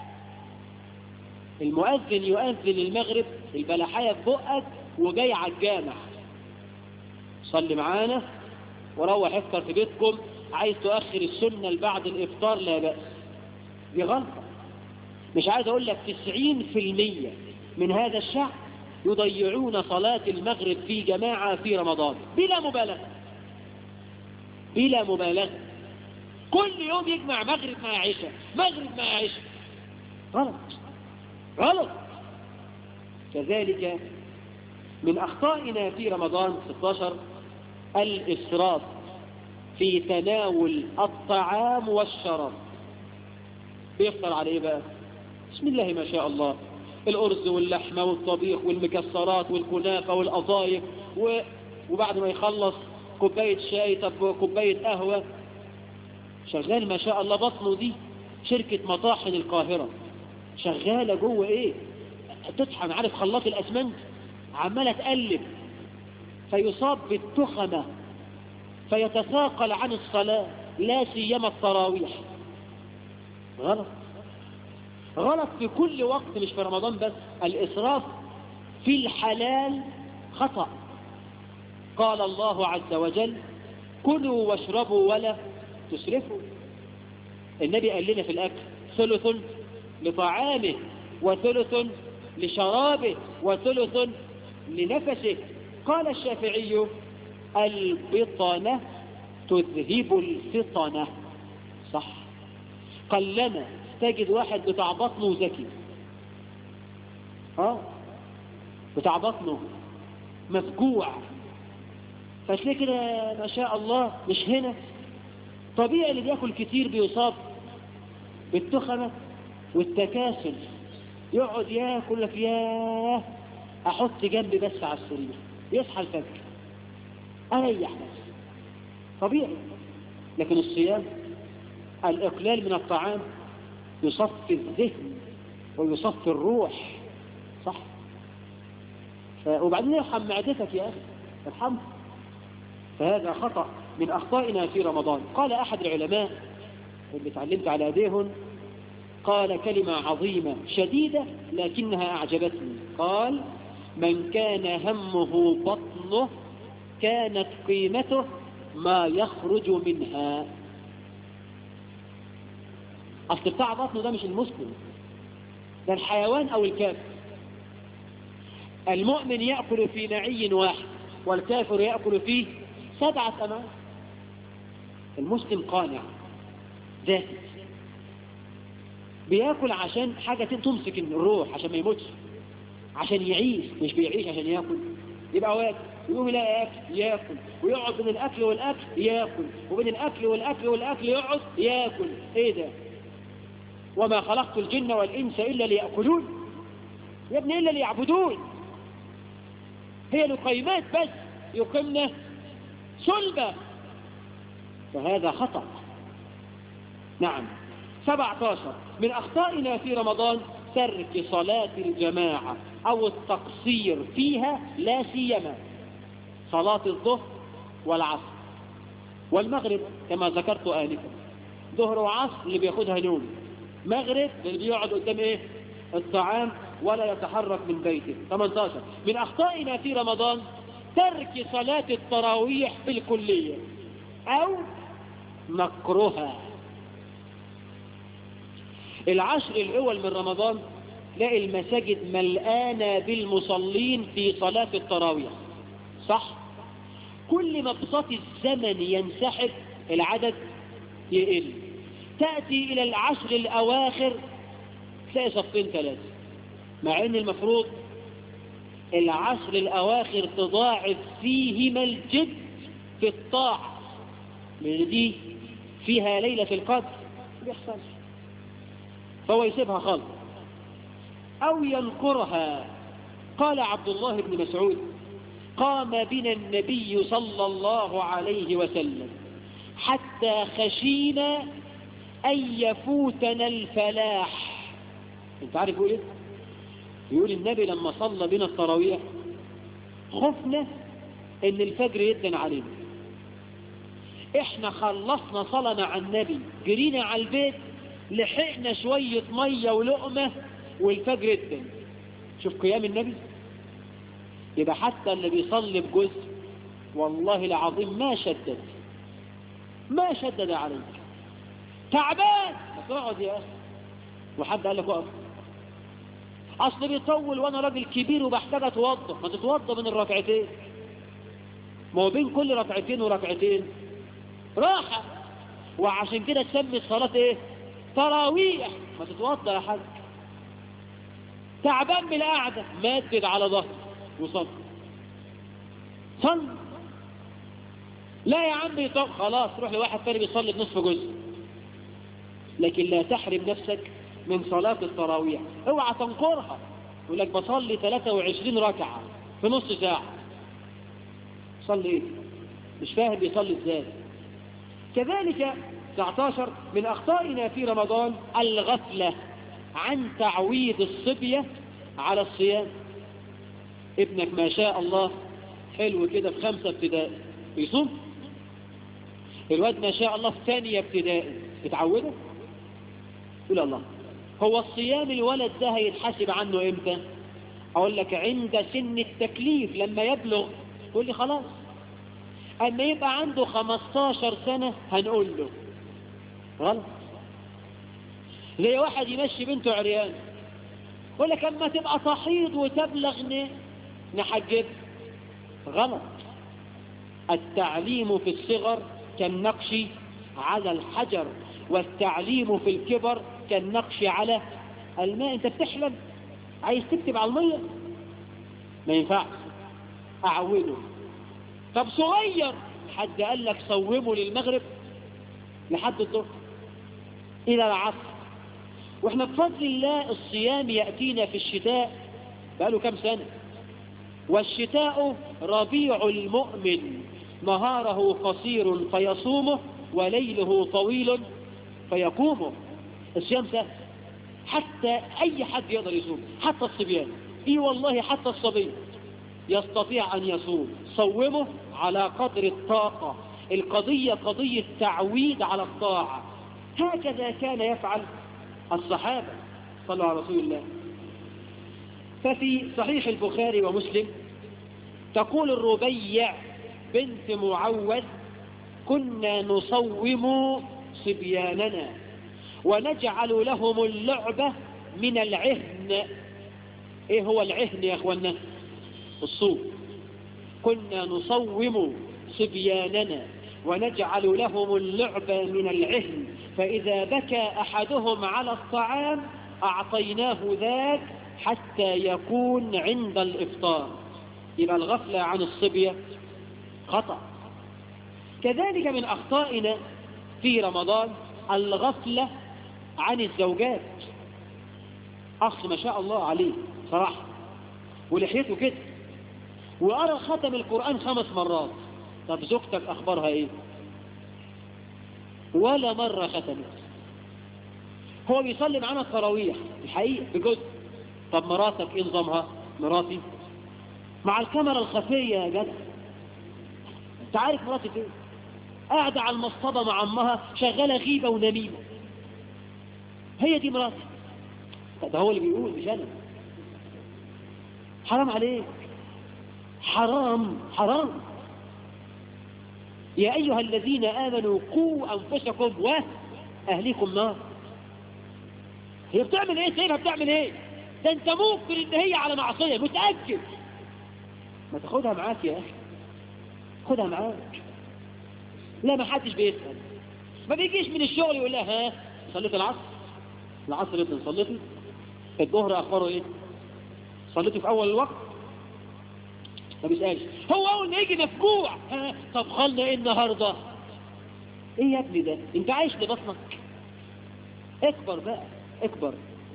المؤذن يؤذن المغرب البلحية في بقك وجاي على الجامع صلي معانا وروح افطر في بيتكم عايز تؤخر السنة لبعد الافطار لا بأس دي غلطة مش عايز اقول لك 90% من هذا الشعب يضيعون صلاة المغرب في جماعة في رمضان بلا مبالغة بلا مبالغة كل يوم يجمع مغرب مع عشاء مغرب مع عشاء غلط غلط كذلك من أخطائنا في رمضان 16 الإسراف في تناول الطعام والشراب بيفطر على ايه بقى بسم الله ما شاء الله الأرز واللحمة والطبيخ والمكسرات والكنافة والأضايف و... وبعد ما يخلص كوباية شاي طب كوباية قهوة شغال ما شاء الله بطنه دي شركة مطاحن القاهرة شغالة جوه ايه تطحن عارف خلاط الأسمنت عمالة تقلب فيصاب بالتخمة فيتثاقل عن الصلاة لا سيما التراويح غلط غلط في كل وقت مش في رمضان بس الإسراف في الحلال خطأ قال الله عز وجل كلوا واشربوا ولا تسرفوا النبي قال لنا في الأكل ثلث لطعامه وثلث لشرابه وثلث لنفسه قال الشافعي البطنة تذهب الفطنة صح قلما تجد واحد بتاع بطنه ذكي اه بتاع بطنه مفجوع فتلاقي كده ما شاء الله مش هنا طبيعي اللي بياكل كتير بيصاب بالتخمة والتكاسل يقعد ياكل لك ياه احط جنبي بس على السرير يصحى الفجر اريح بس طبيعي لكن الصيام الاقلال من الطعام يصفي الذهن ويصفي الروح صح ف... وبعدين يرحم معدتك يا اخي ارحمه فهذا خطأ من أخطائنا في رمضان قال أحد العلماء اللي اتعلمت على ايديهم قال كلمة عظيمة شديدة لكنها أعجبتني قال من كان همه بطنه كانت قيمته ما يخرج منها أصل بتاع بطنه ده مش المسلم ده الحيوان أو الكافر المؤمن يأكل في نعي واحد والكافر يأكل فيه سبعة أمام المسلم قانع ذاتي بياكل عشان حاجة تمسك الروح عشان ما يموتش عشان يعيش مش بيعيش عشان ياكل يبقى واكل يقوم يلاقي اكل ياكل ويقعد بين الاكل والاكل ياكل وبين الاكل والاكل والاكل يقعد ياكل ايه ده وما خلقت الجن والانس الا لياكلون يا ابني الا ليعبدون هي لقيمات بس يقمنا صلبة فهذا خطأ نعم 17 من أخطائنا في رمضان ترك صلاة الجماعة أو التقصير فيها لا سيما صلاة الظهر والعصر والمغرب كما ذكرت آنفا ظهر وعصر اللي بياخدها نوم مغرب اللي بيقعد قدام ايه الطعام ولا يتحرك من بيته 18 من أخطائنا في رمضان ترك صلاة التراويح بالكلية أو نكرها العشر الأول من رمضان تلاقي المساجد ملآنة بالمصلين في صلاة التراويح صح كل ما بسط الزمن ينسحب العدد يقل تأتي إلى العشر الأواخر تلاقي صفين ثلاثة مع أن المفروض العشر الأواخر تضاعف فيهما الجد في الطاعة لأن دي فيها ليلة القدر ما بيحصلش فهو يسيبها خالص أو ينكرها قال عبد الله بن مسعود قام بنا النبي صلى الله عليه وسلم حتى خشينا أن يفوتنا الفلاح انت عارف يقول ايه يقول النبي لما صلى بنا التراويح خفنا ان الفجر يدن علينا احنا خلصنا صلاة مع النبي جرينا على البيت لحقنا شوية مية ولقمة والفجر يدن شوف قيام النبي يبقى حتى اللي بيصلي بجزء والله العظيم ما شدد ما شدد عليك تعبان ما تقعد يا اخي وحد قال لك اقف اصل بيطول وانا راجل كبير وبحتاج اتوضى ما تتوضى من الركعتين ما هو بين كل ركعتين وركعتين راحة وعشان كده تسمي الصلاة ايه تراويح ما تتوضى يا حاج تعبان بالقعدة مدد على ظهر وصل صل لا يا عم يطب خلاص روح لواحد تاني بيصلي بنصف جزء لكن لا تحرم نفسك من صلاة التراويح اوعى تنكرها يقول لك بصلي 23 ركعة في نص ساعة صلي ايه مش فاهم بيصلي ازاي كذلك 19 من اخطائنا في رمضان الغفلة عن تعويض الصبية على الصيام ابنك ما شاء الله حلو كده في خمسة ابتدائي يصوم الواد ما شاء الله في ثانية ابتدائي اتعوده يقول الله هو الصيام الولد ده هيتحاسب عنه امتى اقول لك عند سن التكليف لما يبلغ تقول لي خلاص اما يبقى عنده 15 سنة هنقول له غلط زي واحد يمشي بنته عريان يقول لك اما تبقى تحيض وتبلغ نحجب غلط التعليم في الصغر كالنقش على الحجر والتعليم في الكبر كالنقش على الماء انت بتحلم عايز تكتب على المية ما ينفعش اعوده طب صغير حد قال لك صومه للمغرب لحد الظهر الى العصر واحنا بفضل الله الصيام يأتينا في الشتاء بقاله كم سنة والشتاء ربيع المؤمن نهاره قصير فيصومه وليله طويل فيقومه الصيام سهل حتى اي حد يقدر يصوم حتى الصبيان اي والله حتى الصبي يستطيع ان يصوم صومه على قدر الطاقة القضية قضية تعويد على الطاعة هكذا كان يفعل الصحابة صلوا على رسول الله ففي صحيح البخاري ومسلم تقول الربيع بنت معوذ كنا نصوم صبياننا ونجعل لهم اللعبة من العهن ايه هو العهن يا اخوانا الصوم كنا نصوم صبياننا ونجعل لهم اللعبة من العهن فإذا بكى أحدهم على الطعام أعطيناه ذاك حتى يكون عند الإفطار يبقى الغفلة عن الصبية خطأ كذلك من أخطائنا في رمضان الغفلة عن الزوجات أخ ما شاء الله عليه صراحة ولحيته كده وأرى ختم القرآن خمس مرات طب زوجتك أخبارها إيه ولا مرة ختمت هو بيصلي معانا التراويح الحقيقة بجزء طب مراتك إيه نظامها مراتي مع الكاميرا الخفية يا جدع انت عارف مراتي فين قاعدة على المصطبة مع امها شغالة غيبة ونميمة هي دي مراتي ده هو اللي بيقول مش انا حرام عليك حرام حرام يا أيها الذين آمنوا قوا أنفسكم وأهليكم نار هي بتعمل ايه سيبها بتعمل ايه ده انت ممكن ان هي على معصية متأكد ما تاخدها معاك يا اخي خدها معاك لا ما حدش بيسأل ما بيجيش من الشغل يقول لها ها صليت العصر العصر ابن صليتي الظهر اخباره ايه صليتي في اول الوقت ما بيسألش هو أول ما يجي مفجوع ها، طب خلنا إيه النهاردة إيه يا ابني ده أنت عايش لبطنك اكبر بقى اكبر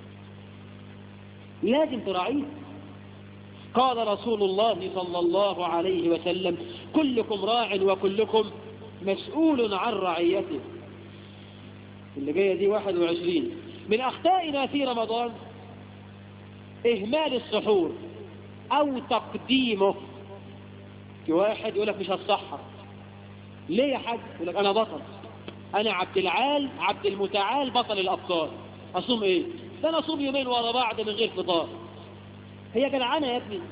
لازم تراعيه قال رسول الله صلى الله عليه وسلم كلكم راع وكلكم مسؤول عن رعيته اللي جاية دي 21 من أخطائنا في رمضان إهمال السحور أو تقديمه في واحد يقول لك مش هتصحر ليه يا حاج يقول لك أنا بطل أنا عبد العال عبد المتعال بطل الأبطال أصوم إيه ده أنا أصوم يومين ورا بعض من غير فطار هي جدعانة يا ابني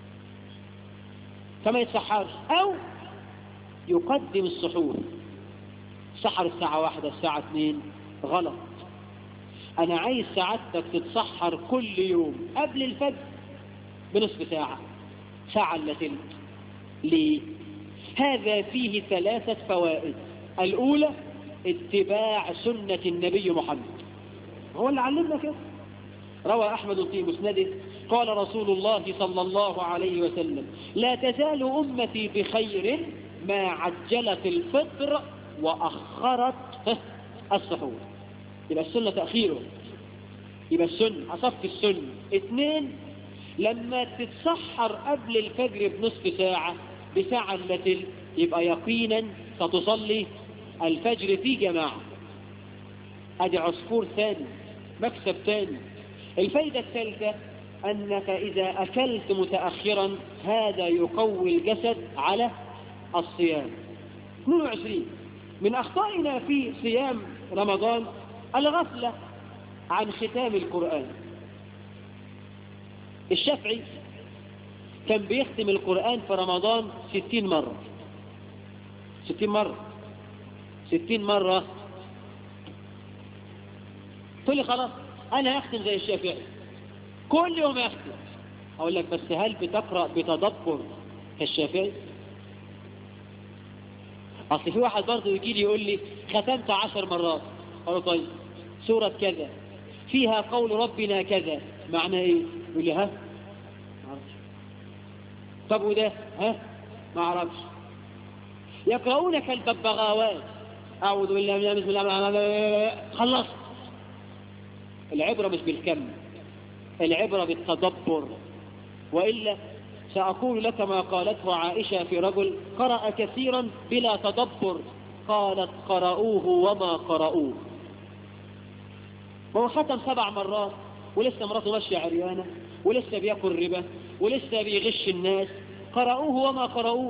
فما يتسحرش أو يقدم السحور سحر الساعة واحدة الساعة اثنين غلط أنا عايز سعادتك تتسحر كل يوم قبل الفجر بنصف ساعة ساعة إلا تلت ليه؟ هذا فيه ثلاثة فوائد الأولى اتباع سنة النبي محمد هو اللي علمنا كده روى أحمد في مسنده قال رسول الله صلى الله عليه وسلم لا تزال أمتي بخير ما عجلت الفطر وأخرت السحور يبقى السنة تأخيره يبقى السنة أصف السنة اثنين لما تتسحر قبل الفجر بنصف ساعة بساعة إلا تلت يبقى يقينا ستصلي الفجر في جماعة ادي عصفور ثاني مكسب ثاني الفايدة الثالثة أنك إذا أكلت متأخرا هذا يقوي الجسد على الصيام 22 من أخطائنا في صيام رمضان الغفلة عن ختام القرآن الشافعي كان بيختم القرآن في رمضان ستين مرة ستين مرة ستين مرة تقول لي خلاص أنا هختم زي الشافعي كل يوم يختم أقول لك بس هل بتقرأ بتدبر كالشافعي أصل في واحد برضه يجي لي يقول لي ختمت عشر مرات أقول له طيب سورة كذا فيها قول ربنا كذا معناه إيه يقول لي ها ما أعرفش طب وده ها ما أعرفش يقرؤون كالببغاوات أعوذ بالله من بسم الله خلصت العبرة مش بالكم العبرة بالتدبر وإلا سأقول لك ما قالته عائشة في رجل قرأ كثيرا بلا تدبر قالت قرأوه وما قرأوه وهو ختم سبع مرات ولسه مراته ماشية عريانة ولسه بياكل ربا ولسه بيغش الناس قرأوه وما قرأوه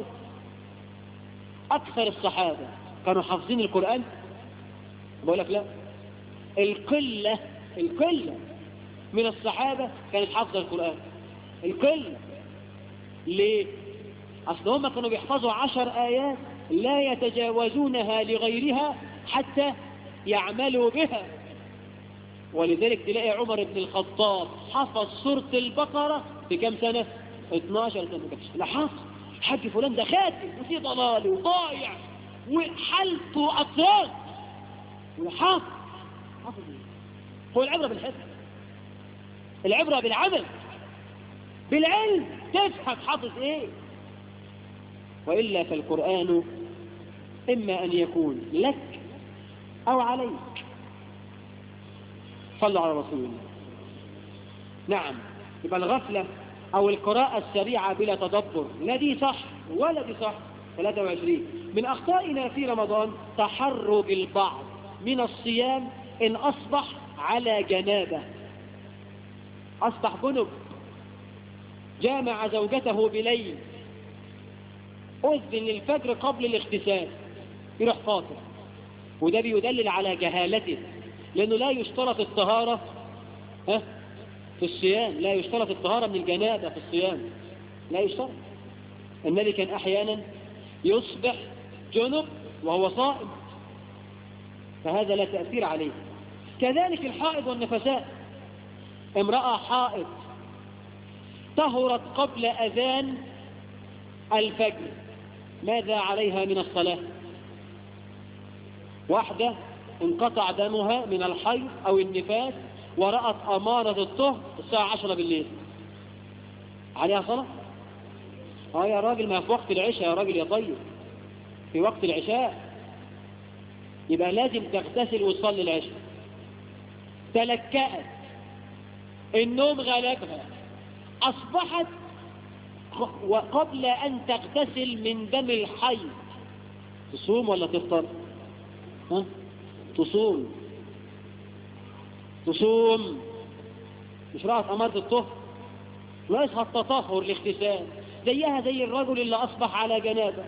أكثر الصحابة كانوا حافظين القرآن بقول لك لا القلة القلة من الصحابة كانت حافظة القرآن القلة ليه؟ أصل هم كانوا بيحفظوا عشر آيات لا يتجاوزونها لغيرها حتى يعملوا بها ولذلك تلاقي عمر بن الخطاب حفظ سورة البقرة في كم سنة؟ 12 سنة لا حفظ حاج فلان ده خاتم وفي ضلال وضايع وحالته أطراف وحافظ حافظ ايه؟ هو العبرة بالحفظ العبرة بالعمل بالعلم تفهم حافظ ايه وإلا فالقرآن إما أن يكون لك أو عليك صلوا على رسول الله نعم يبقى الغفلة أو القراءة السريعة بلا تدبر لا دي صح ولا دي صح 23 من أخطائنا في رمضان تحرج البعض من الصيام إن أصبح على جنابه أصبح جنب جامع زوجته بليل أذن للفجر قبل الاغتسال يروح فاطر وده بيدلل على جهالته لأنه لا يشترط الطهارة ها في الصيام لا يشترط الطهارة من الجنابة في الصيام لا يشترط النبي كان أحيانا يصبح جنب وهو صائم فهذا لا تأثير عليه كذلك الحائض والنفساء امرأة حائض طهرت قبل أذان الفجر ماذا عليها من الصلاة واحدة انقطع دمها من الحيض أو النفاس ورأت أمارة الطهر الساعة عشرة بالليل عليها صلاة اه يا راجل ما في وقت العشاء يا راجل يا طيب في وقت العشاء يبقى لازم تغتسل وتصلي العشاء تلكأت النوم غلبها أصبحت وقبل أن تغتسل من دم الحي تصوم ولا تفطر ها؟ تصوم تصوم مش رأت أمارة الطهر ناقصها التطهر الاغتسال زيها زي الرجل اللي أصبح على جنابه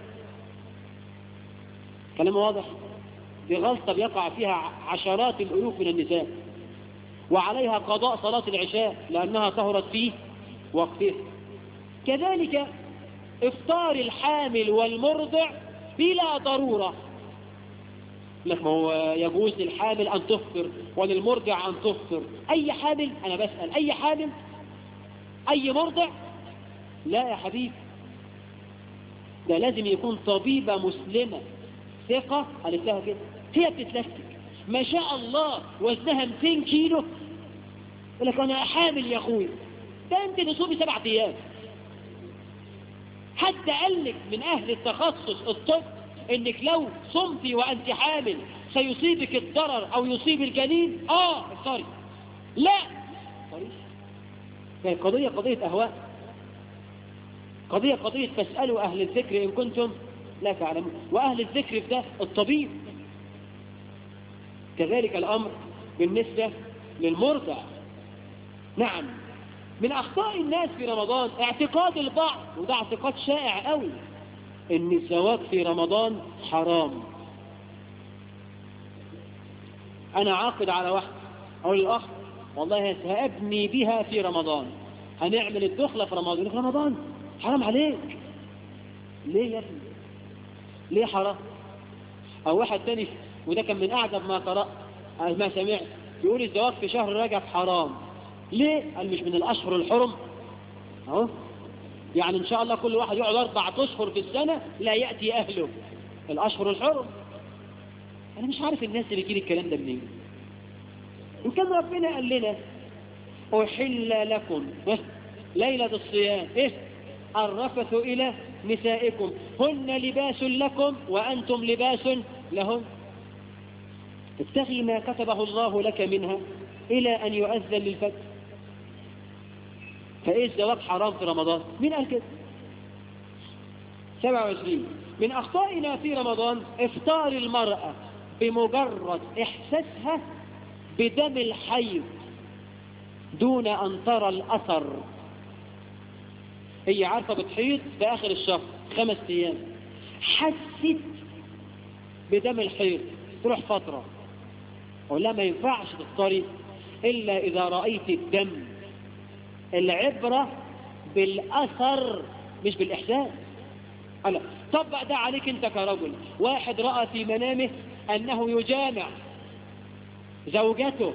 كلام واضح دي غلطة بيقع فيها عشرات الألوف من النساء وعليها قضاء صلاة العشاء لأنها طهرت فيه وقتها كذلك افطار الحامل والمرضع بلا ضرورة لك ما هو يجوز للحامل أن تفطر وللمرضع أن تفطر أي حامل أنا بسأل أي حامل أي مرضع لا يا حبيبي ده لازم يكون طبيبة مسلمة ثقة قالت لها كده هي بتتلكك ما شاء الله وزنها 200 كيلو يقول لك انا حامل يا اخوي ده انت تصومي سبع ايام حتى قال لك من اهل التخصص الطب انك لو صمتي وانت حامل سيصيبك الضرر او يصيب الجنين اه افطري لا افطريش هي قضية قضية اهواء قضية قضية فاسألوا اهل الذكر ان كنتم لا تعلمون واهل الذكر في ده الطبيب كذلك الامر بالنسبة للمرضع نعم من اخطاء الناس في رمضان اعتقاد البعض وده اعتقاد شائع قوي ان الزواج في رمضان حرام انا عاقد على واحد اقول للاخ والله سأبني بها في رمضان هنعمل الدخلة في رمضان في رمضان حرام عليك ليه يا ابني ليه حرام او واحد تاني وده كان من اعجب ما قرأت ما سمعت يقول الزواج في شهر رجب حرام ليه قال مش من الاشهر الحرم اهو يعني ان شاء الله كل واحد يقعد اربع اشهر في السنة لا يأتي اهله الاشهر الحرم انا مش عارف الناس اللي بيجيلي الكلام ده منين ان كان ربنا قال لنا احل لكم ليلة الصيام ايه الرفث الى نسائكم هن لباس لكم وانتم لباس لهن اتقي ما كتبه الله لك منها الى ان يؤذن للفجر فايه الزواج حرام في رمضان مين قال كده 27 من اخطائنا في رمضان افطار المرأة بمجرد احساسها بدم الحيض دون ان ترى الاثر هي عارفة بتحيض في اخر الشهر خمس ايام حست بدم الحيض تروح فترة اقول لها ما ينفعش تفطري الا اذا رأيت الدم العبرة بالاثر مش بالاحساس ألا طبق ده عليك انت كرجل واحد رأى في منامه انه يجامع زوجته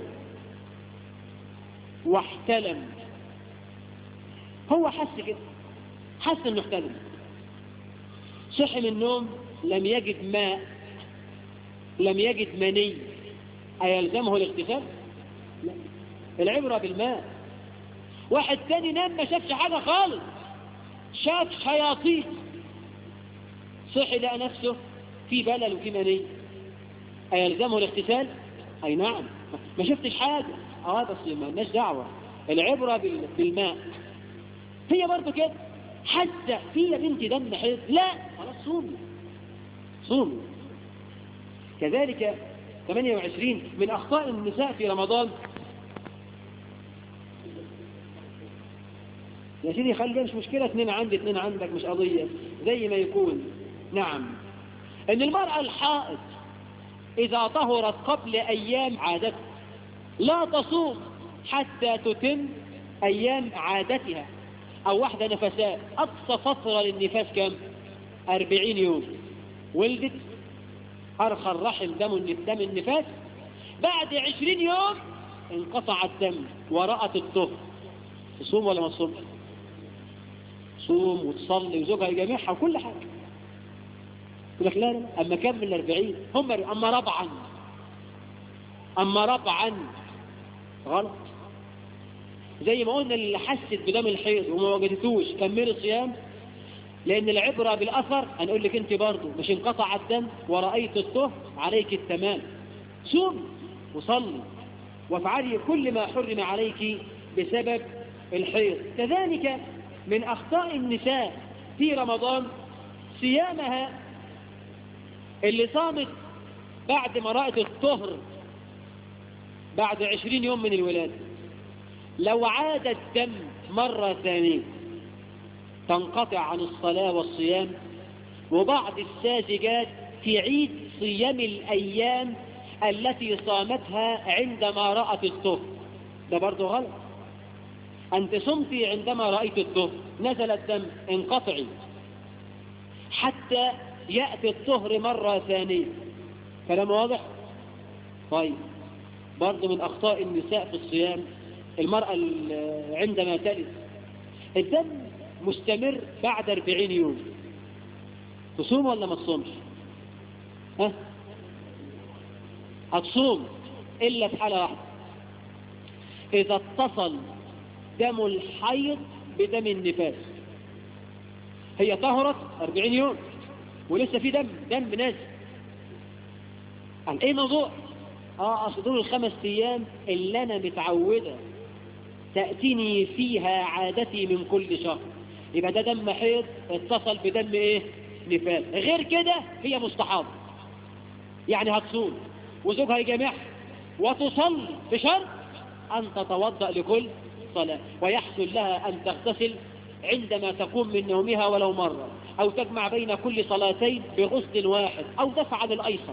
واحتلم هو حس كده حس انه احتلم صحي من النوم لم يجد ماء لم يجد مني أيلزمه الاغتسال لا العبرة بالماء واحد تاني نام ما شافش حاجة خالص شاف شياطين صحي لقى نفسه في بلل وفي مني أيلزمه الاغتسال أي نعم ما شفتش حاجة اه بس ما لناش دعوة العبرة بالماء هي برضه كده حتى في يا بنتي دم حيض لا خلاص صومي صومي كذلك 28 من أخطاء النساء في رمضان يا سيدي خلي مش مشكلة اثنين عندي اثنين عندك مش قضية زي ما يكون نعم ان المرأة الحائض اذا طهرت قبل ايام عادتها لا تصوم حتى تتم ايام عادتها او واحدة نفساء اقصى فترة للنفاس كم اربعين يوم ولدت ارخى الرحم دم دم النفاس بعد عشرين يوم انقطع الدم ورأت الطهر تصوم ولا ما تصوم صوم وتصلي وزوجها يجامعها وكل حاجة يقول لك لا لا اما كمل الاربعين هم اما ربعا اما ربعا غلط زي ما قلنا اللي حست بدم الحيض وما وجدتوش كملوا صيام لأن العبرة بالأثر هنقول لك أنت برضه مش انقطع الدم ورأيت الطهر عليك التمام صوم وصلي وافعلي كل ما حرم عليك بسبب الحيض كذلك من أخطاء النساء في رمضان صيامها اللي صامت بعد ما رأت الطهر بعد عشرين يوم من الولادة لو عاد الدم مرة ثانية تنقطع عن الصلاة والصيام وبعض الساذجات تعيد صيام الأيام التي صامتها عندما رأت الطهر ده برضه غلط أنت صمتي عندما رأيت الطهر نزل الدم انقطعي حتى يأتي الطهر مرة ثانية كلام واضح؟ طيب برضه من أخطاء النساء في الصيام المرأة عندما تلد الدم مستمر بعد 40 يوم تصوم ولا ما تصومش ها هتصوم إلا في حالة واحدة إذا اتصل دم الحيض بدم النفاس هي طهرت 40 يوم ولسه في دم دم نازل عن ايه موضوع اه اصل دول الخمس ايام اللي انا متعوده تاتيني فيها عادتي من كل شهر يبقى ده دم حيض اتصل بدم ايه نفاس غير كده هي مستحاضه يعني هتصوم وزوجها يجامعها وتصلي بشرط ان تتوضا لكل صلاه ويحصل لها ان تغتسل عندما تقوم من نومها ولو مرة أو تجمع بين كل صلاتين بغسل واحد أو دفع للأيسر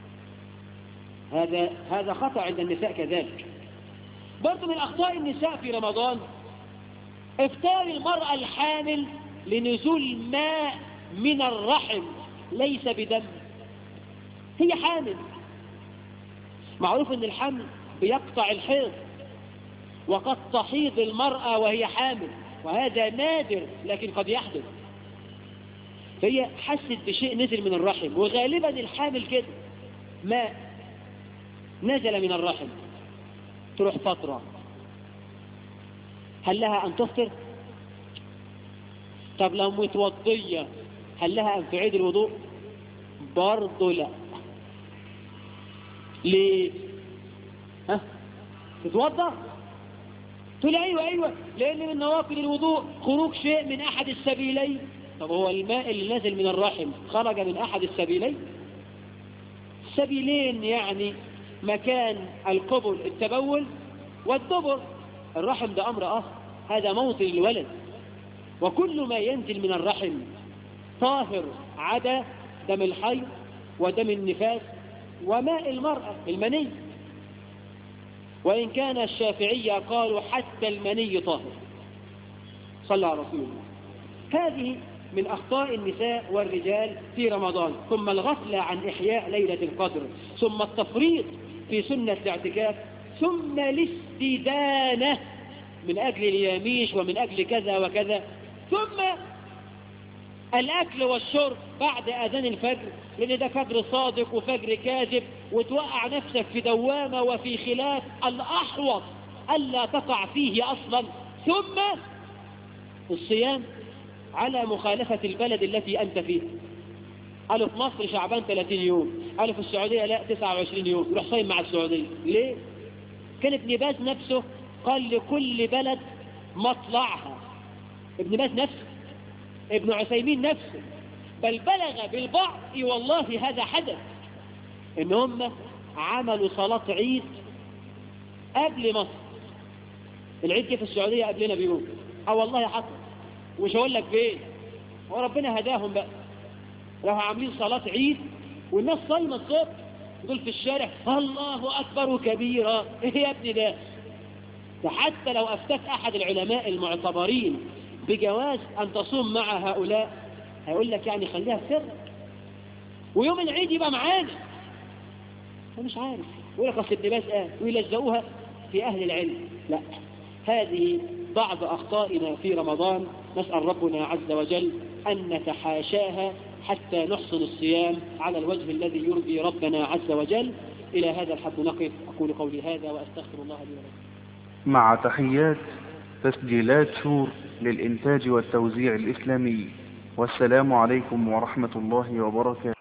هذا هذا خطأ عند النساء كذلك برضو من أخطاء النساء في رمضان افتار المرأة الحامل لنزول ماء من الرحم ليس بدم هي حامل معروف ان الحمل بيقطع الحيض وقد تحيض المرأة وهي حامل وهذا نادر لكن قد يحدث فهي حست بشيء نزل من الرحم وغالبا الحامل كده ماء نزل من الرحم تروح فترة هل لها أن تفطر طب لو متوضية هل لها أن تعيد الوضوء برضه لا ليه ها تتوضا تقول ايوه ايوه لان من نوافل الوضوء خروج شيء من احد السبيلين طب هو الماء اللي نازل من الرحم خرج من احد السبيلين سبيلين يعني مكان القبل التبول والدبر الرحم ده امر اخر هذا موطن الولد وكل ما ينزل من الرحم طاهر عدا دم الحي ودم النفاس وماء المرأة المني وإن كان الشافعية قالوا حتى المني طاهر صلى على رسول الله هذه من أخطاء النساء والرجال في رمضان ثم الغفلة عن إحياء ليلة القدر ثم التفريط في سنة الاعتكاف ثم الاستدانة من أجل الياميش ومن أجل كذا وكذا ثم الأكل والشرب بعد أذان الفجر لأن ده فجر صادق وفجر كاذب وتوقع نفسك في دوامة وفي خلاف الأحوط ألا تقع فيه أصلا ثم الصيام على مخالفة البلد التي أنت فيه قالوا في مصر شعبان 30 يوم قالوا في السعودية لا 29 يوم يروح صايم مع السعودية ليه؟ كان ابن باز نفسه قال لكل بلد مطلعها ابن باز نفسه ابن عثيمين نفسه بل بلغ بالبعض والله هذا حدث ان هم عملوا صلاة عيد قبل مصر العيد جه في السعودية قبلنا بيوم اه والله حصل ومش هقول لك فين وربنا هداهم بقى راحوا عاملين صلاة عيد والناس صايمة الصبح دول في الشارع الله أكبر كبيرا ايه يا ابني ده ده حتى لو أفتك أحد العلماء المعتبرين بجواز أن تصوم مع هؤلاء هيقول لك يعني خليها في سرك ويوم العيد يبقى معانا مش عارف يقول لك اصل ابن باز قال ويلزقوها في أهل العلم لا هذه بعض أخطائنا في رمضان نسأل ربنا عز وجل أن نتحاشاها حتى نحسن الصيام على الوجه الذي يرضي ربنا عز وجل إلى هذا الحد نقف أقول قولي هذا وأستغفر الله لي ولكم مع تحيات تسجيلات شور للإنتاج والتوزيع الإسلامي والسلام عليكم ورحمة الله وبركاته